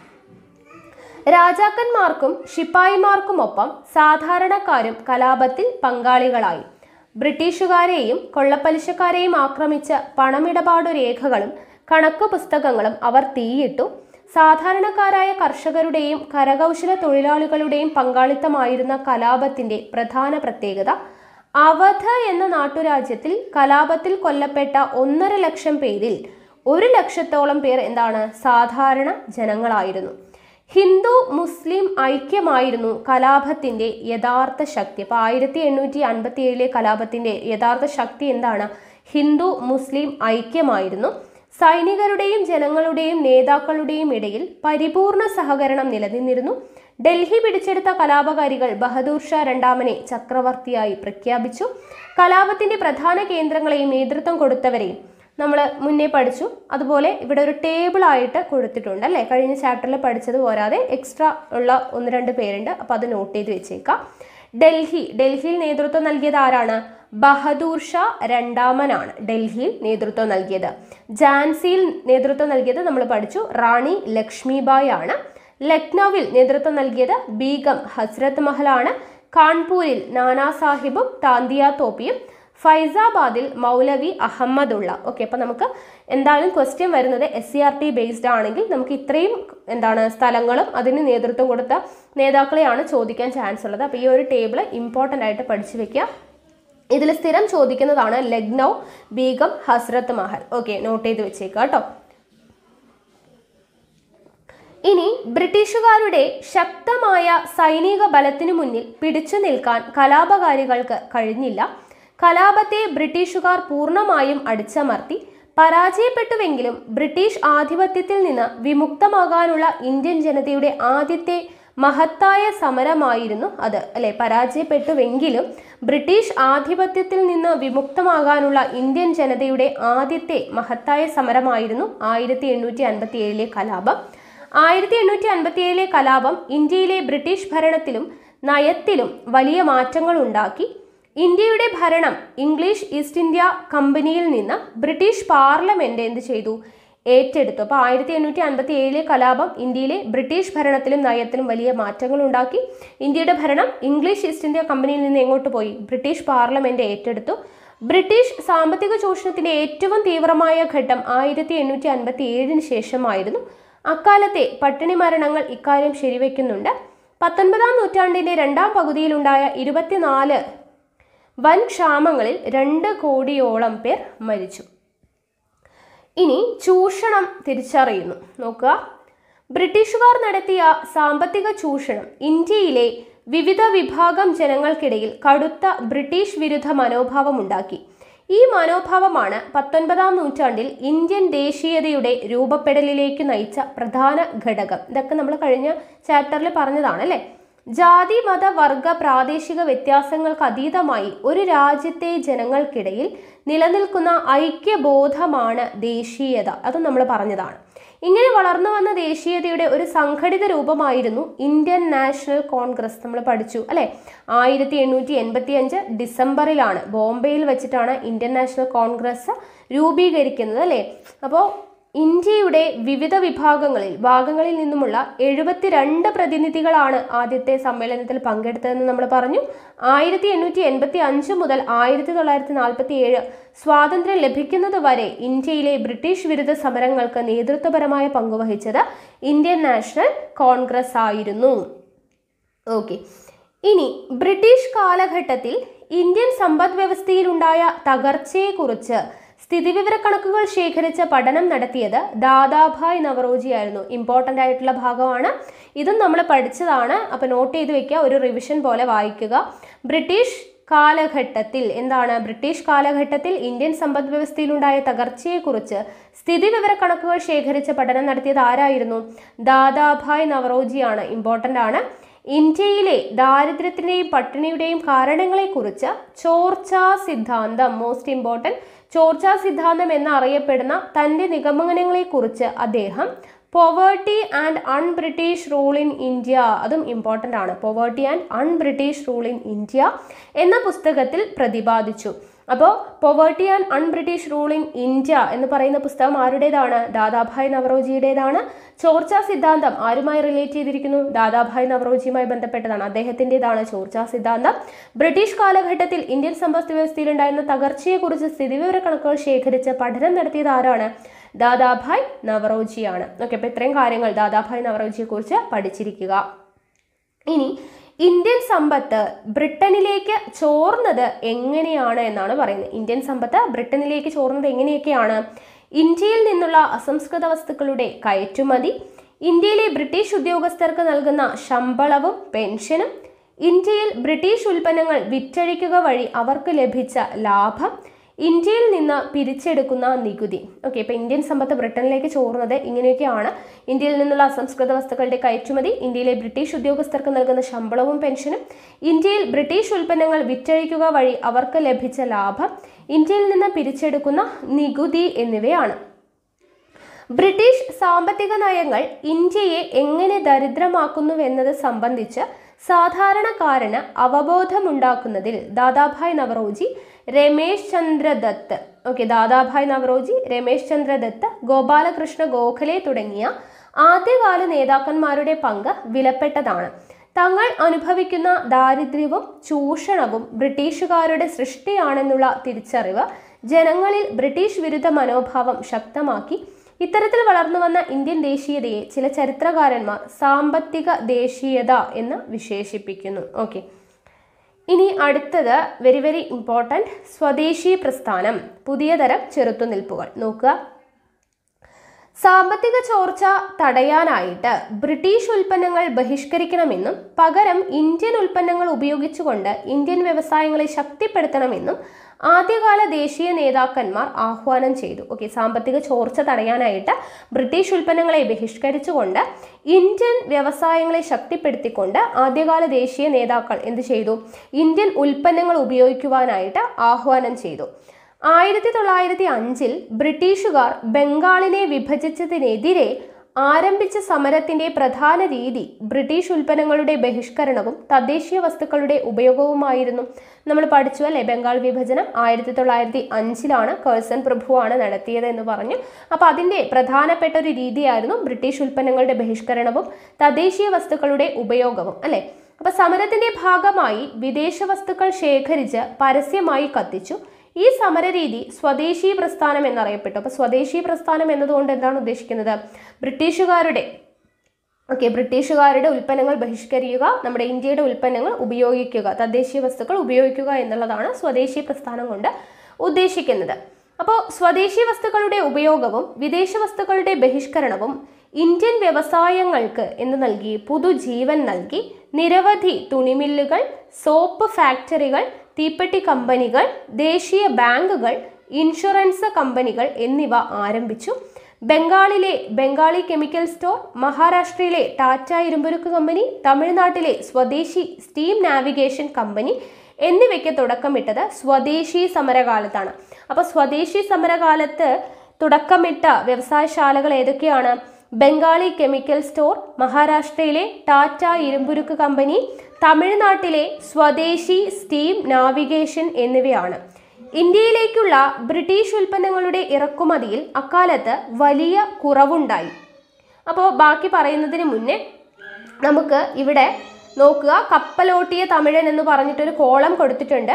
രാജാക്കന്മാർക്കും ശിപ്പായിമാർക്കുമൊപ്പം സാധാരണക്കാരും കലാപത്തിൽ പങ്കാളികളായി ബ്രിട്ടീഷുകാരെയും കൊള്ളപ്പലിശക്കാരെയും ആക്രമിച്ച പണമിടപാടു രേഖകളും കണക്കു പുസ്തകങ്ങളും അവർ തീയിട്ടു സാധാരണക്കാരായ കർഷകരുടെയും കരകൗശല തൊഴിലാളികളുടെയും പങ്കാളിത്തമായിരുന്ന കലാപത്തിന്റെ പ്രധാന പ്രത്യേകത അവധ എന്ന നാട്ടുരാജ്യത്തിൽ കലാപത്തിൽ കൊല്ലപ്പെട്ട ഒന്നര ലക്ഷം പേരിൽ ഒരു ലക്ഷത്തോളം പേർ എന്താണ് സാധാരണ ജനങ്ങളായിരുന്നു ഹിന്ദു മുസ്ലിം ഐക്യമായിരുന്നു കലാപത്തിന്റെ യഥാർത്ഥ ശക്തി അപ്പൊ ആയിരത്തി എണ്ണൂറ്റി അൻപത്തി ഏഴിലെ കലാപത്തിന്റെ യഥാർത്ഥ ശക്തി എന്താണ് ഹിന്ദു മുസ്ലിം ഐക്യമായിരുന്നു സൈനികരുടെയും ജനങ്ങളുടെയും നേതാക്കളുടെയും ഇടയിൽ പരിപൂർണ സഹകരണം നിലനിന്നിരുന്നു ഡൽഹി പിടിച്ചെടുത്ത കലാപകാരികൾ ബഹദൂർ ഷാ രണ്ടാമനെ ചക്രവർത്തിയായി പ്രഖ്യാപിച്ചു കലാപത്തിന്റെ പ്രധാന കേന്ദ്രങ്ങളെയും നേതൃത്വം കൊടുത്തവരെയും നമ്മൾ മുന്നേ പഠിച്ചു അതുപോലെ ഇവിടെ ഒരു ടേബിൾ ആയിട്ട് കൊടുത്തിട്ടുണ്ട് അല്ലേ കഴിഞ്ഞ ചാപ്റ്ററിൽ പഠിച്ചത് പോരാതെ എക്സ്ട്രാ ഉള്ള ഒന്ന് രണ്ട് പേരുണ്ട് അപ്പോൾ അത് നോട്ട് ചെയ്ത് വെച്ചേക്കാം ഡൽഹി ഡൽഹിയിൽ നേതൃത്വം നൽകിയത് ആരാണ് ബഹദൂർ ഷാ രണ്ടാമനാണ് ഡൽഹിയിൽ നേതൃത്വം നൽകിയത് ഝാൻസിയിൽ നേതൃത്വം നൽകിയത് നമ്മൾ പഠിച്ചു റാണി ലക്ഷ്മിബായ് ആണ് ലക്നൌവിൽ നേതൃത്വം നൽകിയത് ബീഗം ഹസ്രത്ത് മഹലാണ് കാൺപൂരിൽ നാനാ സാഹിബും താന്തിയ തോപ്പിയും ഫൈസാബാദിൽ മൗലവി അഹമ്മദുള്ള ഓക്കെ അപ്പം നമുക്ക് എന്തായാലും ക്വസ്റ്റ്യൻ വരുന്നത് S C R T based ആണെങ്കിൽ നമുക്ക് ഇത്രയും എന്താണ് സ്ഥലങ്ങളും അതിന് നേതൃത്വം കൊടുത്ത നേതാക്കളെയാണ് ചോദിക്കാൻ ചാൻസ് ഉള്ളത് അപ്പോൾ ഈ ഒരു ടേബിൾ ഇമ്പോർട്ടൻ്റ് ആയിട്ട് പഠിച്ചു വെക്കുക ഇതിൽ സ്ഥിരം ചോദിക്കുന്നതാണ് ലക്നൗ ബീഗം ഹസ്രത്ത് മഹൽ ഓക്കെ നോട്ട് ചെയ്ത് വെച്ചേക്കുക കേട്ടോ ഇനി ബ്രിട്ടീഷുകാരുടെ ശക്തമായ സൈനിക ബലത്തിനു മുന്നിൽ പിടിച്ചു നിൽക്കാൻ കലാപകാരികൾക്ക് കഴിഞ്ഞില്ല കലാപത്തെ ബ്രിട്ടീഷുകാർ പൂർണ്ണമായും അടിച്ചമർത്തി പരാജയപ്പെട്ടുവെങ്കിലും ബ്രിട്ടീഷ് ആധിപത്യത്തിൽ നിന്ന് വിമുക്തമാകാനുള്ള ഇന്ത്യൻ ജനതയുടെ ആദ്യത്തെ മഹത്തായ സമരമായിരുന്നു അത് അല്ലെ പരാജയപ്പെട്ടുവെങ്കിലും ബ്രിട്ടീഷ് ആധിപത്യത്തിൽ നിന്ന് വിമുക്തമാകാനുള്ള ഇന്ത്യൻ ജനതയുടെ ആദ്യത്തെ മഹത്തായ സമരമായിരുന്നു ആയിരത്തി എണ്ണൂറ്റി അൻപത്തി ഏഴിലെ കലാപം ആയിരത്തി എണ്ണൂറ്റി അൻപത്തി ഏഴിലെ കലാപം ഇന്ത്യയിലെ ബ്രിട്ടീഷ് ഭരണത്തിലും നയത്തിലും വലിയ മാറ്റങ്ങൾ ഉണ്ടാക്കി ഇന്ത്യയുടെ ഭരണം ഇംഗ്ലീഷ് ഈസ്റ്റ് ഇന്ത്യ കമ്പനിയിൽ നിന്ന് ബ്രിട്ടീഷ് പാർലമെന്റ് എന്ത് ചെയ്തു ഏറ്റെടുത്തു അപ്പോൾ ആയിരത്തി എണ്ണൂറ്റി അൻപത്തി ഏഴിലെ കലാപം ഇന്ത്യയിലെ ബ്രിട്ടീഷ് ഭരണത്തിലും നയത്തിലും വലിയ മാറ്റങ്ങൾ ഉണ്ടാക്കി ഇന്ത്യയുടെ ഭരണം ഇംഗ്ലീഷ് ഈസ്റ്റ് ഇന്ത്യ കമ്പനിയിൽ നിന്ന് എങ്ങോട്ട് പോയി ബ്രിട്ടീഷ് പാർലമെന്റ് ഏറ്റെടുത്തു ബ്രിട്ടീഷ് സാമ്പത്തിക ചൂഷണത്തിന്റെ ഏറ്റവും തീവ്രമായ ഘട്ടം ആയിരത്തി എണ്ണൂറ്റി അൻപത്തി ഏഴിന് ശേഷമായിരുന്നു അക്കാലത്തെ പട്ടിണി മരണങ്ങൾ ഇക്കാര്യം ശരിവെക്കുന്നുണ്ട് പത്തൊൻപതാം നൂറ്റാണ്ടിന്റെ രണ്ടാം പകുതിയിലുണ്ടായ ഇരുപത്തിനാല് വൻ ക്ഷാമങ്ങളിൽ രണ്ട് കോടിയോളം പേർ മരിച്ചു ഇനി ചൂഷണം തിരിച്ചറിയുന്നു നോക്കുക ബ്രിട്ടീഷുകാർ നടത്തിയ സാമ്പത്തിക ചൂഷണം ഇന്ത്യയിലെ വിവിധ വിഭാഗം ജനങ്ങൾക്കിടയിൽ കടുത്ത ബ്രിട്ടീഷ് വിരുദ്ധ മനോഭാവമുണ്ടാക്കി ഈ മനോഭാവമാണ് പത്തൊൻപതാം നൂറ്റാണ്ടിൽ ഇന്ത്യൻ ദേശീയതയുടെ രൂപപ്പെടലിലേക്ക് നയിച്ച പ്രധാന ഘടകം ഇതൊക്കെ നമ്മൾ കഴിഞ്ഞ ചാപ്റ്ററിൽ പറഞ്ഞതാണ് അല്ലേ ജാതി മത വർഗ പ്രാദേശിക വ്യത്യാസങ്ങൾക്ക് അതീതമായി ഒരു രാജ്യത്തെ ജനങ്ങൾക്കിടയിൽ നിലനിൽക്കുന്ന ഐക്യബോധമാണ് ദേശീയത അതും നമ്മൾ പറഞ്ഞതാണ് ഇങ്ങനെ വളർന്നു വന്ന ദേശീയതയുടെ ഒരു സംഘടിത രൂപമായിരുന്നു ഇന്ത്യൻ നാഷണൽ കോൺഗ്രസ് നമ്മൾ പഠിച്ചു അല്ലെ ആയിരത്തി എണ്ണൂറ്റി എൺപത്തി അഞ്ച് ഡിസംബറിലാണ് ബോംബെയിൽ വെച്ചിട്ടാണ് ഇന്ത്യൻ നാഷണൽ കോൺഗ്രസ് രൂപീകരിക്കുന്നത് അല്ലെ അപ്പോൾ ഇന്ത്യയുടെ വിവിധ വിഭാഗങ്ങളിൽ ഭാഗങ്ങളിൽ നിന്നുമുള്ള എഴുപത്തിരണ്ട് പ്രതിനിധികളാണ് ആദ്യത്തെ സമ്മേളനത്തിൽ പങ്കെടുത്തതെന്ന് നമ്മൾ പറഞ്ഞു ആയിരത്തി എണ്ണൂറ്റി എൺപത്തി അഞ്ച് മുതൽ ആയിരത്തി തൊള്ളായിരത്തി നാൽപ്പത്തി ഏഴ് സ്വാതന്ത്ര്യം ലഭിക്കുന്നത് വരെ ഇന്ത്യയിലെ ബ്രിട്ടീഷ് വിരുദ്ധ സമരങ്ങൾക്ക് നേതൃത്വപരമായ പങ്കുവഹിച്ചത് ഇന്ത്യൻ നാഷണൽ കോൺഗ്രസ് ആയിരുന്നു ഓക്കെ ഇനി ബ്രിട്ടീഷ് കാലഘട്ടത്തിൽ ഇന്ത്യൻ സമ്പദ് വ്യവസ്ഥയിലുണ്ടായ തകർച്ചയെക്കുറിച്ച് സ്ഥിതിവിവരക്കണക്കുകൾ ശേഖരിച്ച പഠനം നടത്തിയത് ദാദാഭായ് നവറോജി ആയിരുന്നു ഇമ്പോർട്ടൻ്റ് ആയിട്ടുള്ള ഭാഗമാണ് ഇതും നമ്മൾ പഠിച്ചതാണ് അപ്പോൾ നോട്ട് ചെയ്ത് വെക്കുക ഒരു റിവിഷൻ പോലെ വായിക്കുക ബ്രിട്ടീഷ് കാലഘട്ടത്തിൽ എന്താണ് ബ്രിട്ടീഷ് കാലഘട്ടത്തിൽ ഇന്ത്യൻ സമ്പദ് വ്യവസ്ഥയിലുണ്ടായ തകർച്ചയെക്കുറിച്ച് സ്ഥിതിവിവര കണക്കുകൾ ശേഖരിച്ച പഠനം നടത്തിയത് ആരായിരുന്നു ദാദാഭായ് നവറോജിയാണ് ഇമ്പോർട്ടൻ്റ് ആണ് ഇന്ത്യയിലെ ദാരിദ്ര്യത്തിൻ്റെയും പട്ടിണിയുടെയും കാരണങ്ങളെക്കുറിച്ച് ചോർച്ചാ സിദ്ധാന്തം മോസ്റ്റ് ഇമ്പോർട്ടൻറ്റ് ചോർച്ചാ സിദ്ധാന്തം എന്നറിയപ്പെടുന്ന തൻ്റെ നിഗമനങ്ങളെക്കുറിച്ച് അദ്ദേഹം poverty and un British rule in India അതും ഇമ്പോർട്ടൻ്റ് ആണ് poverty and un British rule in India എന്ന പുസ്തകത്തിൽ പ്രതിപാദിച്ചു അപ്പോൾ poverty and un British rule in India എന്ന് പറയുന്ന പുസ്തകം ആരുടേതാണ് ദാദാഭായ് നവറോജിയുടേതാണ് ചോർച്ചാ സിദ്ധാന്തം ആരുമായി റിലേറ്റ് ചെയ്തിരിക്കുന്നു ദാദാഭായ് നവറോജിയുമായി ബന്ധപ്പെട്ടതാണ് അദ്ദേഹത്തിൻ്റെതാണ് ചോർച്ചാ സിദ്ധാന്തം ബ്രിട്ടീഷ് കാലഘട്ടത്തിൽ ഇന്ത്യൻ സമ്പദ് വ്യവസ്ഥയിലുണ്ടായിരുന്ന തകർച്ചയെക്കുറിച്ച് സ്ഥിതിവിവര കണക്കുകൾ ശേഖരിച്ച് പഠനം നടത്തിയത് ആരാണ് ദാദാഭായ് നവറോജിയാണ് ഓക്കെ അപ്പോൾ ഇത്രയും കാര്യങ്ങൾ ദാദാഭായ് നവറോജിയെക്കുറിച്ച് പഠിച്ചിരിക്കുക ഇനി ഇന്ത്യൻ സമ്പത്ത് ബ്രിട്ടനിലേക്ക് ചോർന്നത് എങ്ങനെയാണ് എന്നാണ് പറയുന്നത് ഇന്ത്യൻ സമ്പത്ത് ബ്രിട്ടനിലേക്ക് ചോർന്നത് എങ്ങനെയൊക്കെയാണ് ഇന്ത്യയിൽ നിന്നുള്ള അസംസ്കൃത വസ്തുക്കളുടെ കയറ്റുമതി ഇന്ത്യയിലെ ബ്രിട്ടീഷ് ഉദ്യോഗസ്ഥർക്ക് നൽകുന്ന ശമ്പളവും പെൻഷനും ഇന്ത്യയിൽ ബ്രിട്ടീഷ് ഉൽപ്പന്നങ്ങൾ വിറ്റഴിക്കുക വഴി അവർക്ക് ലഭിച്ച ലാഭം ഇന്ത്യയിൽ നിന്ന് പിരിച്ചെടുക്കുന്ന നികുതി ഓക്കെ ഇപ്പൊ ഇന്ത്യൻ സമ്പത്ത് ബ്രിട്ടനിലേക്ക് ചോർന്നത് ഇങ്ങനെയൊക്കെയാണ് ഇന്ത്യയിൽ നിന്നുള്ള അസംസ്കൃത വസ്തുക്കളുടെ കയറ്റുമതി ഇന്ത്യയിലെ ബ്രിട്ടീഷ് ഉദ്യോഗസ്ഥർക്ക് നൽകുന്ന ശമ്പളവും പെൻഷനും ഇന്ത്യയിൽ ബ്രിട്ടീഷ് ഉൽപ്പന്നങ്ങൾ വിറ്റഴിക്കുക വഴി അവർക്ക് ലഭിച്ച ലാഭം ഇന്ത്യയിൽ നിന്ന് പിരിച്ചെടുക്കുന്ന നികുതി എന്നിവയാണ് ബ്രിട്ടീഷ് സാമ്പത്തിക നയങ്ങൾ ഇന്ത്യയെ എങ്ങനെ ദരിദ്രമാക്കുന്നുവെന്നത് സംബന്ധിച്ച് സാധാരണക്കാരന് അവബോധമുണ്ടാക്കുന്നതിൽ ദാദാഭായ് നവറോജി രമേശ് ചന്ദ്ര ദത്ത് ഓക്കെ ദാദാഭായ് നവറോജി രമേശ് ചന്ദ്ര ദത്ത് ഗോപാലകൃഷ്ണ ഗോഖലെ തുടങ്ങിയ ആദ്യകാല നേതാക്കന്മാരുടെ പങ്ക് വിലപ്പെട്ടതാണ് തങ്ങൾ അനുഭവിക്കുന്ന ദാരിദ്ര്യവും ചൂഷണവും ബ്രിട്ടീഷുകാരുടെ സൃഷ്ടിയാണെന്നുള്ള തിരിച്ചറിവ് ജനങ്ങളിൽ ബ്രിട്ടീഷ് വിരുദ്ധ മനോഭാവം ശക്തമാക്കി ഇത്തരത്തിൽ വളർന്നു വന്ന ഇന്ത്യൻ ദേശീയതയെ ചില ചരിത്രകാരന്മാർ സാമ്പത്തിക ദേശീയത എന്ന് വിശേഷിപ്പിക്കുന്നു ഓക്കെ ഇനി അടുത്തത് വെരി വെരി ഇമ്പോർട്ടൻറ്റ് സ്വദേശി പ്രസ്ഥാനം പുതിയ തരം ചെറുത്തുനിൽപ്പുകൾ നോക്കുക സാമ്പത്തിക ചോർച്ച തടയാനായിട്ട് ബ്രിട്ടീഷ് ഉൽപ്പന്നങ്ങൾ ബഹിഷ്കരിക്കണമെന്നും പകരം ഇന്ത്യൻ ഉൽപ്പന്നങ്ങൾ ഉപയോഗിച്ചുകൊണ്ട് ഇന്ത്യൻ വ്യവസായങ്ങളെ ശക്തിപ്പെടുത്തണമെന്നും ആദ്യകാല ദേശീയ നേതാക്കന്മാർ ആഹ്വാനം ചെയ്തു ഓക്കെ സാമ്പത്തിക ചോർച്ച തടയാനായിട്ട് ബ്രിട്ടീഷ് ഉൽപ്പന്നങ്ങളെ ബഹിഷ്കരിച്ചുകൊണ്ട് ഇന്ത്യൻ വ്യവസായങ്ങളെ ശക്തിപ്പെടുത്തിക്കൊണ്ട് ആദ്യകാല ദേശീയ നേതാക്കൾ എന്ത് ചെയ്തു ഇന്ത്യൻ ഉൽപ്പന്നങ്ങൾ ഉപയോഗിക്കുവാനായിട്ട് ആഹ്വാനം ചെയ്തു ആയിരത്തി തൊള്ളായിരത്തി അഞ്ചിൽ ബ്രിട്ടീഷുകാർ ബംഗാളിനെ വിഭജിച്ചതിനെതിരെ ആരംഭിച്ച സമരത്തിന്റെ പ്രധാന രീതി ബ്രിട്ടീഷ് ഉൽപ്പന്നങ്ങളുടെ ബഹിഷ്കരണവും തദ്ദേശീയ വസ്തുക്കളുടെ ഉപയോഗവുമായിരുന്നു നമ്മൾ പഠിച്ചു അല്ലേ ബംഗാൾ വിഭജനം ആയിരത്തി തൊള്ളായിരത്തി അഞ്ചിലാണ് കേഴ്സൺ പ്രഭുവാണ് നടത്തിയത് എന്ന് പറഞ്ഞു അപ്പോൾ അതിന്റെ പ്രധാനപ്പെട്ട ഒരു രീതിയായിരുന്നു ബ്രിട്ടീഷ് ഉൽപ്പന്നങ്ങളുടെ ബഹിഷ്കരണവും തദ്ദേശീയ വസ്തുക്കളുടെ ഉപയോഗവും അല്ലേ അപ്പൊ സമരത്തിന്റെ ഭാഗമായി വിദേശ വസ്തുക്കൾ ശേഖരിച്ച് പരസ്യമായി കത്തിച്ചു ഈ സമരരീതി സ്വദേശി പ്രസ്ഥാനം എന്നറിയപ്പെട്ടു അപ്പൊ സ്വദേശി പ്രസ്ഥാനം എന്നതുകൊണ്ട് എന്താണ് ഉദ്ദേശിക്കുന്നത് ബ്രിട്ടീഷുകാരുടെ ഓക്കെ ബ്രിട്ടീഷുകാരുടെ ഉൽപ്പന്നങ്ങൾ ബഹിഷ്കരിക്കുക നമ്മുടെ ഇന്ത്യയുടെ ഉൽപ്പന്നങ്ങൾ ഉപയോഗിക്കുക തദ്ദേശീയ വസ്തുക്കൾ ഉപയോഗിക്കുക എന്നുള്ളതാണ് സ്വദേശി പ്രസ്ഥാനം കൊണ്ട് ഉദ്ദേശിക്കുന്നത് അപ്പോൾ സ്വദേശി വസ്തുക്കളുടെ ഉപയോഗവും വിദേശ വസ്തുക്കളുടെ ബഹിഷ്കരണവും ഇന്ത്യൻ വ്യവസായങ്ങൾക്ക് എന്ന് നൽകി പുതുജീവൻ നൽകി നിരവധി തുണിമില്ലുകൾ സോപ്പ് ഫാക്ടറികൾ തീപ്പെട്ടി കമ്പനികൾ ദേശീയ ബാങ്കുകൾ ഇൻഷുറൻസ് കമ്പനികൾ എന്നിവ ആരംഭിച്ചു ബംഗാളിലെ ബംഗാളി കെമിക്കൽ സ്റ്റോർ മഹാരാഷ്ട്രയിലെ ടാറ്റ ഇരുമ്പുരുക്ക് കമ്പനി തമിഴ്നാട്ടിലെ സ്വദേശി സ്റ്റീം നാവിഗേഷൻ കമ്പനി എന്നിവയ്ക്ക് തുടക്കമിട്ടത് സ്വദേശി സമരകാലത്താണ് അപ്പോൾ സ്വദേശി സമരകാലത്ത് തുടക്കമിട്ട വ്യവസായശാലകൾ ഏതൊക്കെയാണ് ബംഗാളി കെമിക്കൽ സ്റ്റോർ മഹാരാഷ്ട്രയിലെ ടാറ്റ ഇരുമ്പുരുക്ക് കമ്പനി തമിഴ്നാട്ടിലെ സ്വദേശി സ്റ്റീം നാവിഗേഷൻ എന്നിവയാണ് ഇന്ത്യയിലേക്കുള്ള ബ്രിട്ടീഷ് ഉൽപ്പന്നങ്ങളുടെ ഇറക്കുമതിയിൽ അക്കാലത്ത് വലിയ കുറവുണ്ടായി അപ്പോൾ ബാക്കി പറയുന്നതിന് മുന്നേ നമുക്ക് ഇവിടെ നോക്കുക കപ്പലോട്ടിയ തമിഴൻ എന്ന് പറഞ്ഞിട്ടൊരു കോളം കൊടുത്തിട്ടുണ്ട്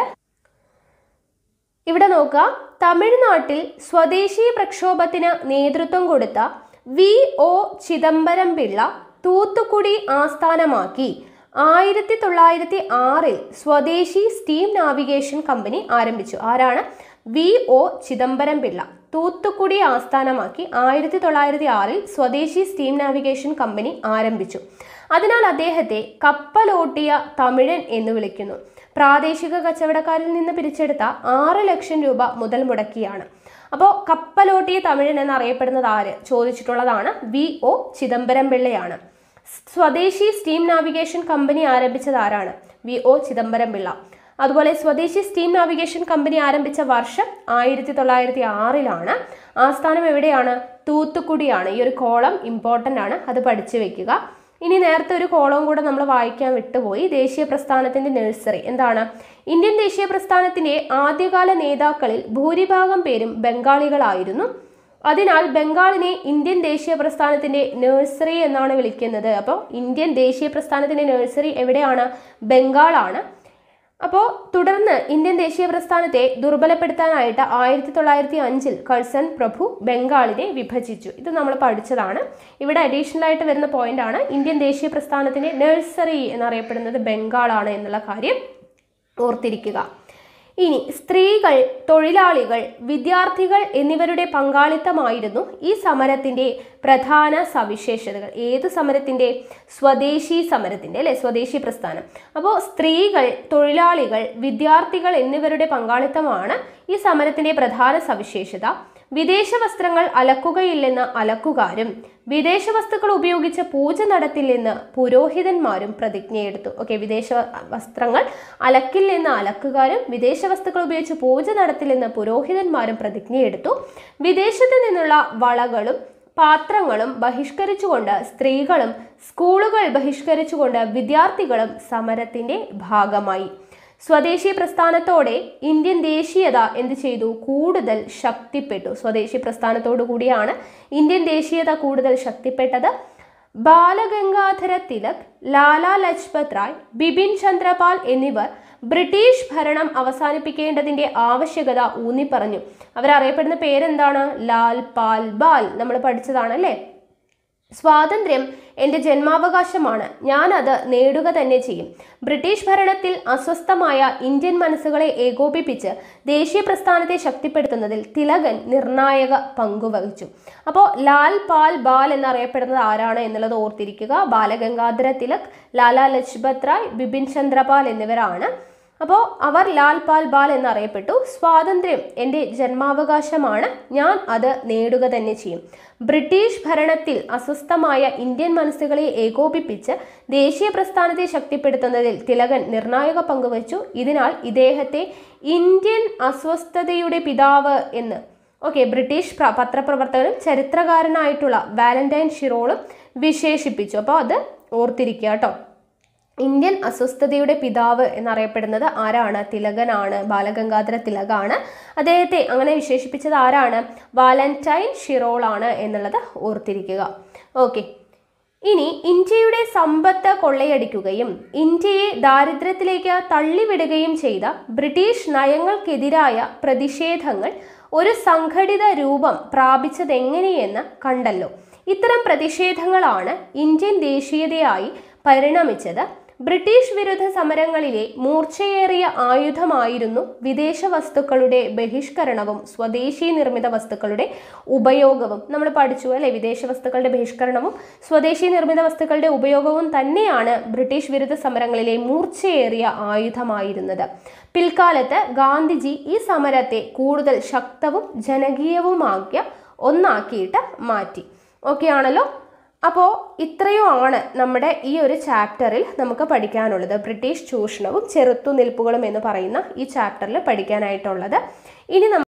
ഇവിടെ നോക്കുക തമിഴ്നാട്ടിൽ സ്വദേശി പ്രക്ഷോഭത്തിന് നേതൃത്വം കൊടുത്ത വി ഒ ചിദംബരം പിള്ള തൂത്തുക്കുടി ആസ്ഥാനമാക്കി ആയിരത്തി തൊള്ളായിരത്തി ആറിൽ സ്വദേശി സ്റ്റീം നാവിഗേഷൻ കമ്പനി ആരംഭിച്ചു ആരാണ് വി ഒ ചിദംബരം പിള്ള തൂത്തുക്കുടി ആസ്ഥാനമാക്കി ആയിരത്തി തൊള്ളായിരത്തി ആറിൽ സ്വദേശി സ്റ്റീം നാവിഗേഷൻ കമ്പനി ആരംഭിച്ചു അതിനാൽ അദ്ദേഹത്തെ കപ്പലോട്ടിയ തമിഴൻ എന്ന് വിളിക്കുന്നു പ്രാദേശിക കച്ചവടക്കാരിൽ നിന്ന് പിരിച്ചെടുത്ത ആറ് ലക്ഷം രൂപ മുതൽ മുടക്കിയാണ് അപ്പോൾ കപ്പലോട്ടിയ തമിഴൻ എന്നറിയപ്പെടുന്നത് ആര് ചോദിച്ചിട്ടുള്ളതാണ് വി ഒ ചിദംബരം പിള്ളയാണ് സ്വദേശി സ്റ്റീം നാവിഗേഷൻ കമ്പനി ആരംഭിച്ചത് ആരാണ് വി ഒ ചിദംബരം പിള്ള അതുപോലെ സ്വദേശി സ്റ്റീം നാവിഗേഷൻ കമ്പനി ആരംഭിച്ച വർഷം ആയിരത്തി തൊള്ളായിരത്തി ആറിലാണ് ആസ്ഥാനം എവിടെയാണ് തൂത്തുക്കുടിയാണ് ഈ ഒരു കോളം ഇമ്പോർട്ടൻ്റ് ആണ് അത് പഠിച്ചു വെക്കുക ഇനി നേരത്തെ ഒരു കോളവും കൂടെ നമ്മൾ വായിക്കാൻ വിട്ടുപോയി ദേശീയ പ്രസ്ഥാനത്തിന്റെ നഴ്സറി എന്താണ് ഇന്ത്യൻ ദേശീയ പ്രസ്ഥാനത്തിന്റെ ആദ്യകാല നേതാക്കളിൽ ഭൂരിഭാഗം പേരും ബംഗാളികളായിരുന്നു അതിനാൽ ബംഗാളിനെ ഇന്ത്യൻ ദേശീയ പ്രസ്ഥാനത്തിന്റെ നഴ്സറി എന്നാണ് വിളിക്കുന്നത് അപ്പോൾ ഇന്ത്യൻ ദേശീയ പ്രസ്ഥാനത്തിന്റെ നഴ്സറി എവിടെയാണ് ബംഗാളാണ് അപ്പോൾ തുടർന്ന് ഇന്ത്യൻ ദേശീയ പ്രസ്ഥാനത്തെ ദുർബലപ്പെടുത്താനായിട്ട് ആയിരത്തി തൊള്ളായിരത്തി അഞ്ചിൽ കഴ്സൺ പ്രഭു ബംഗാളിനെ വിഭജിച്ചു ഇത് നമ്മൾ പഠിച്ചതാണ് ഇവിടെ അഡീഷണൽ ആയിട്ട് വരുന്ന പോയിന്റ് ആണ് ഇന്ത്യൻ ദേശീയ പ്രസ്ഥാനത്തിന്റെ നഴ്സറി എന്നറിയപ്പെടുന്നത് ബംഗാളാണ് എന്നുള്ള കാര്യം ഓർത്തിരിക്കുക ഇനി സ്ത്രീകൾ തൊഴിലാളികൾ വിദ്യാർത്ഥികൾ എന്നിവരുടെ പങ്കാളിത്തമായിരുന്നു ഈ സമരത്തിന്റെ പ്രധാന സവിശേഷതകൾ ഏത് സമരത്തിന്റെ സ്വദേശി സമരത്തിന്റെ അല്ലെ സ്വദേശി പ്രസ്ഥാനം അപ്പോൾ സ്ത്രീകൾ തൊഴിലാളികൾ വിദ്യാർത്ഥികൾ എന്നിവരുടെ പങ്കാളിത്തമാണ് ഈ സമരത്തിന്റെ പ്രധാന സവിശേഷത വിദേശ വസ്ത്രങ്ങൾ അലക്കുകയില്ലെന്ന് അലക്കുകാരും വിദേശ വസ്തുക്കൾ ഉപയോഗിച്ച് പൂജ നടത്തില്ലെന്ന് പുരോഹിതന്മാരും പ്രതിജ്ഞയെടുത്തു ഓക്കെ വിദേശ വസ്ത്രങ്ങൾ അലക്കില്ലെന്ന് അലക്കുകാരും വിദേശ വസ്തുക്കൾ ഉപയോഗിച്ച് പൂജ നടത്തില്ലെന്ന് പുരോഹിതന്മാരും പ്രതിജ്ഞയെടുത്തു വിദേശത്ത് നിന്നുള്ള വളകളും പാത്രങ്ങളും ബഹിഷ്കരിച്ചുകൊണ്ട് സ്ത്രീകളും സ്കൂളുകൾ ബഹിഷ്കരിച്ചുകൊണ്ട് വിദ്യാർത്ഥികളും സമരത്തിന്റെ ഭാഗമായി സ്വദേശി പ്രസ്ഥാനത്തോടെ ഇന്ത്യൻ ദേശീയത എന്ത് ചെയ്തു കൂടുതൽ ശക്തിപ്പെട്ടു സ്വദേശി പ്രസ്ഥാനത്തോടു കൂടിയാണ് ഇന്ത്യൻ ദേശീയത കൂടുതൽ ശക്തിപ്പെട്ടത് ബാലഗംഗാധര തിലക് ലാലാ ലജ്പത് റായ് ബിപിൻ ചന്ദ്രപാൽ എന്നിവർ ബ്രിട്ടീഷ് ഭരണം അവസാനിപ്പിക്കേണ്ടതിന്റെ ആവശ്യകത ഊന്നിപ്പറഞ്ഞു അവരറിയപ്പെടുന്ന പേരെന്താണ് ലാൽ പാൽ ബാൽ നമ്മൾ പഠിച്ചതാണ് അല്ലേ സ്വാതന്ത്ര്യം എൻ്റെ ജന്മാവകാശമാണ് ഞാൻ അത് നേടുക തന്നെ ചെയ്യും ബ്രിട്ടീഷ് ഭരണത്തിൽ അസ്വസ്ഥമായ ഇന്ത്യൻ മനസ്സുകളെ ഏകോപിപ്പിച്ച് ദേശീയ പ്രസ്ഥാനത്തെ ശക്തിപ്പെടുത്തുന്നതിൽ തിലകൻ നിർണായക പങ്കുവഹിച്ചു അപ്പോൾ ലാൽ പാൽ ബാൽ എന്നറിയപ്പെടുന്നത് ആരാണ് എന്നുള്ളത് ഓർത്തിരിക്കുക ബാലഗംഗാധര തിലക് ലാലാ ലജ്പത് റായ് ബിപിൻ ചന്ദ്രപാൽ എന്നിവരാണ് അപ്പോൾ അവർ ലാൽ പാൽ ബാൽ എന്നറിയപ്പെട്ടു സ്വാതന്ത്ര്യം എൻ്റെ ജന്മാവകാശമാണ് ഞാൻ അത് നേടുക തന്നെ ചെയ്യും ബ്രിട്ടീഷ് ഭരണത്തിൽ അസ്വസ്ഥമായ ഇന്ത്യൻ മനസ്സുകളെ ഏകോപിപ്പിച്ച് ദേശീയ പ്രസ്ഥാനത്തെ ശക്തിപ്പെടുത്തുന്നതിൽ തിലകൻ നിർണായക പങ്കുവച്ചു ഇതിനാൽ ഇദ്ദേഹത്തെ ഇന്ത്യൻ അസ്വസ്ഥതയുടെ പിതാവ് എന്ന് ഓക്കെ ബ്രിട്ടീഷ് പ്ര- പത്രപ്രവർത്തകനും ചരിത്രകാരനായിട്ടുള്ള വാലന്റൈൻ ഷിറോളും വിശേഷിപ്പിച്ചു അപ്പോൾ അത് ഓർത്തിരിക്കുക കേട്ടോ ഇന്ത്യൻ അസ്വസ്ഥതയുടെ പിതാവ് എന്നറിയപ്പെടുന്നത് ആരാണ് തിലകനാണ് ബാലഗംഗാധര തിലകാണ് അദ്ദേഹത്തെ അങ്ങനെ വിശേഷിപ്പിച്ചത് ആരാണ് വാലന്റൈൻ ഷിറോൾ ആണ് എന്നുള്ളത് ഓർത്തിരിക്കുക ഓക്കെ ഇനി ഇന്ത്യയുടെ സമ്പത്ത് കൊള്ളയടിക്കുകയും ഇന്ത്യയെ ദാരിദ്ര്യത്തിലേക്ക് തള്ളിവിടുകയും ചെയ്ത ബ്രിട്ടീഷ് നയങ്ങൾക്കെതിരായ പ്രതിഷേധങ്ങൾ ഒരു സംഘടിത രൂപം പ്രാപിച്ചതെങ്ങനെയെന്ന് കണ്ടല്ലോ ഇത്തരം പ്രതിഷേധങ്ങളാണ് ഇന്ത്യൻ ദേശീയതയായി പരിണമിച്ചത് ബ്രിട്ടീഷ് വിരുദ്ധ സമരങ്ങളിലെ മൂർച്ചയേറിയ ആയുധമായിരുന്നു വിദേശ വസ്തുക്കളുടെ ബഹിഷ്കരണവും സ്വദേശി നിർമ്മിത വസ്തുക്കളുടെ ഉപയോഗവും നമ്മൾ പഠിച്ചു അല്ലെ വിദേശ വസ്തുക്കളുടെ ബഹിഷ്കരണവും സ്വദേശി നിർമ്മിത വസ്തുക്കളുടെ ഉപയോഗവും തന്നെയാണ് ബ്രിട്ടീഷ് വിരുദ്ധ സമരങ്ങളിലെ മൂർച്ചയേറിയ ആയുധമായിരുന്നത് പിൽക്കാലത്ത് ഗാന്ധിജി ഈ സമരത്തെ കൂടുതൽ ശക്തവും ജനകീയവുമാക്കിയ ഒന്നാക്കിയിട്ട് മാറ്റി ഓക്കെ ആണല്ലോ അപ്പോൾ ഇത്രയും ആണ് നമ്മുടെ ഈ ഒരു ചാപ്റ്ററിൽ നമുക്ക് പഠിക്കാനുള്ളത് ബ്രിട്ടീഷ് ചൂഷണവും ചെറുത്തുനിൽപ്പുകളും എന്ന് പറയുന്ന ഈ ചാപ്റ്ററിൽ പഠിക്കാനായിട്ടുള്ളത് ഇനി നമ്മൾ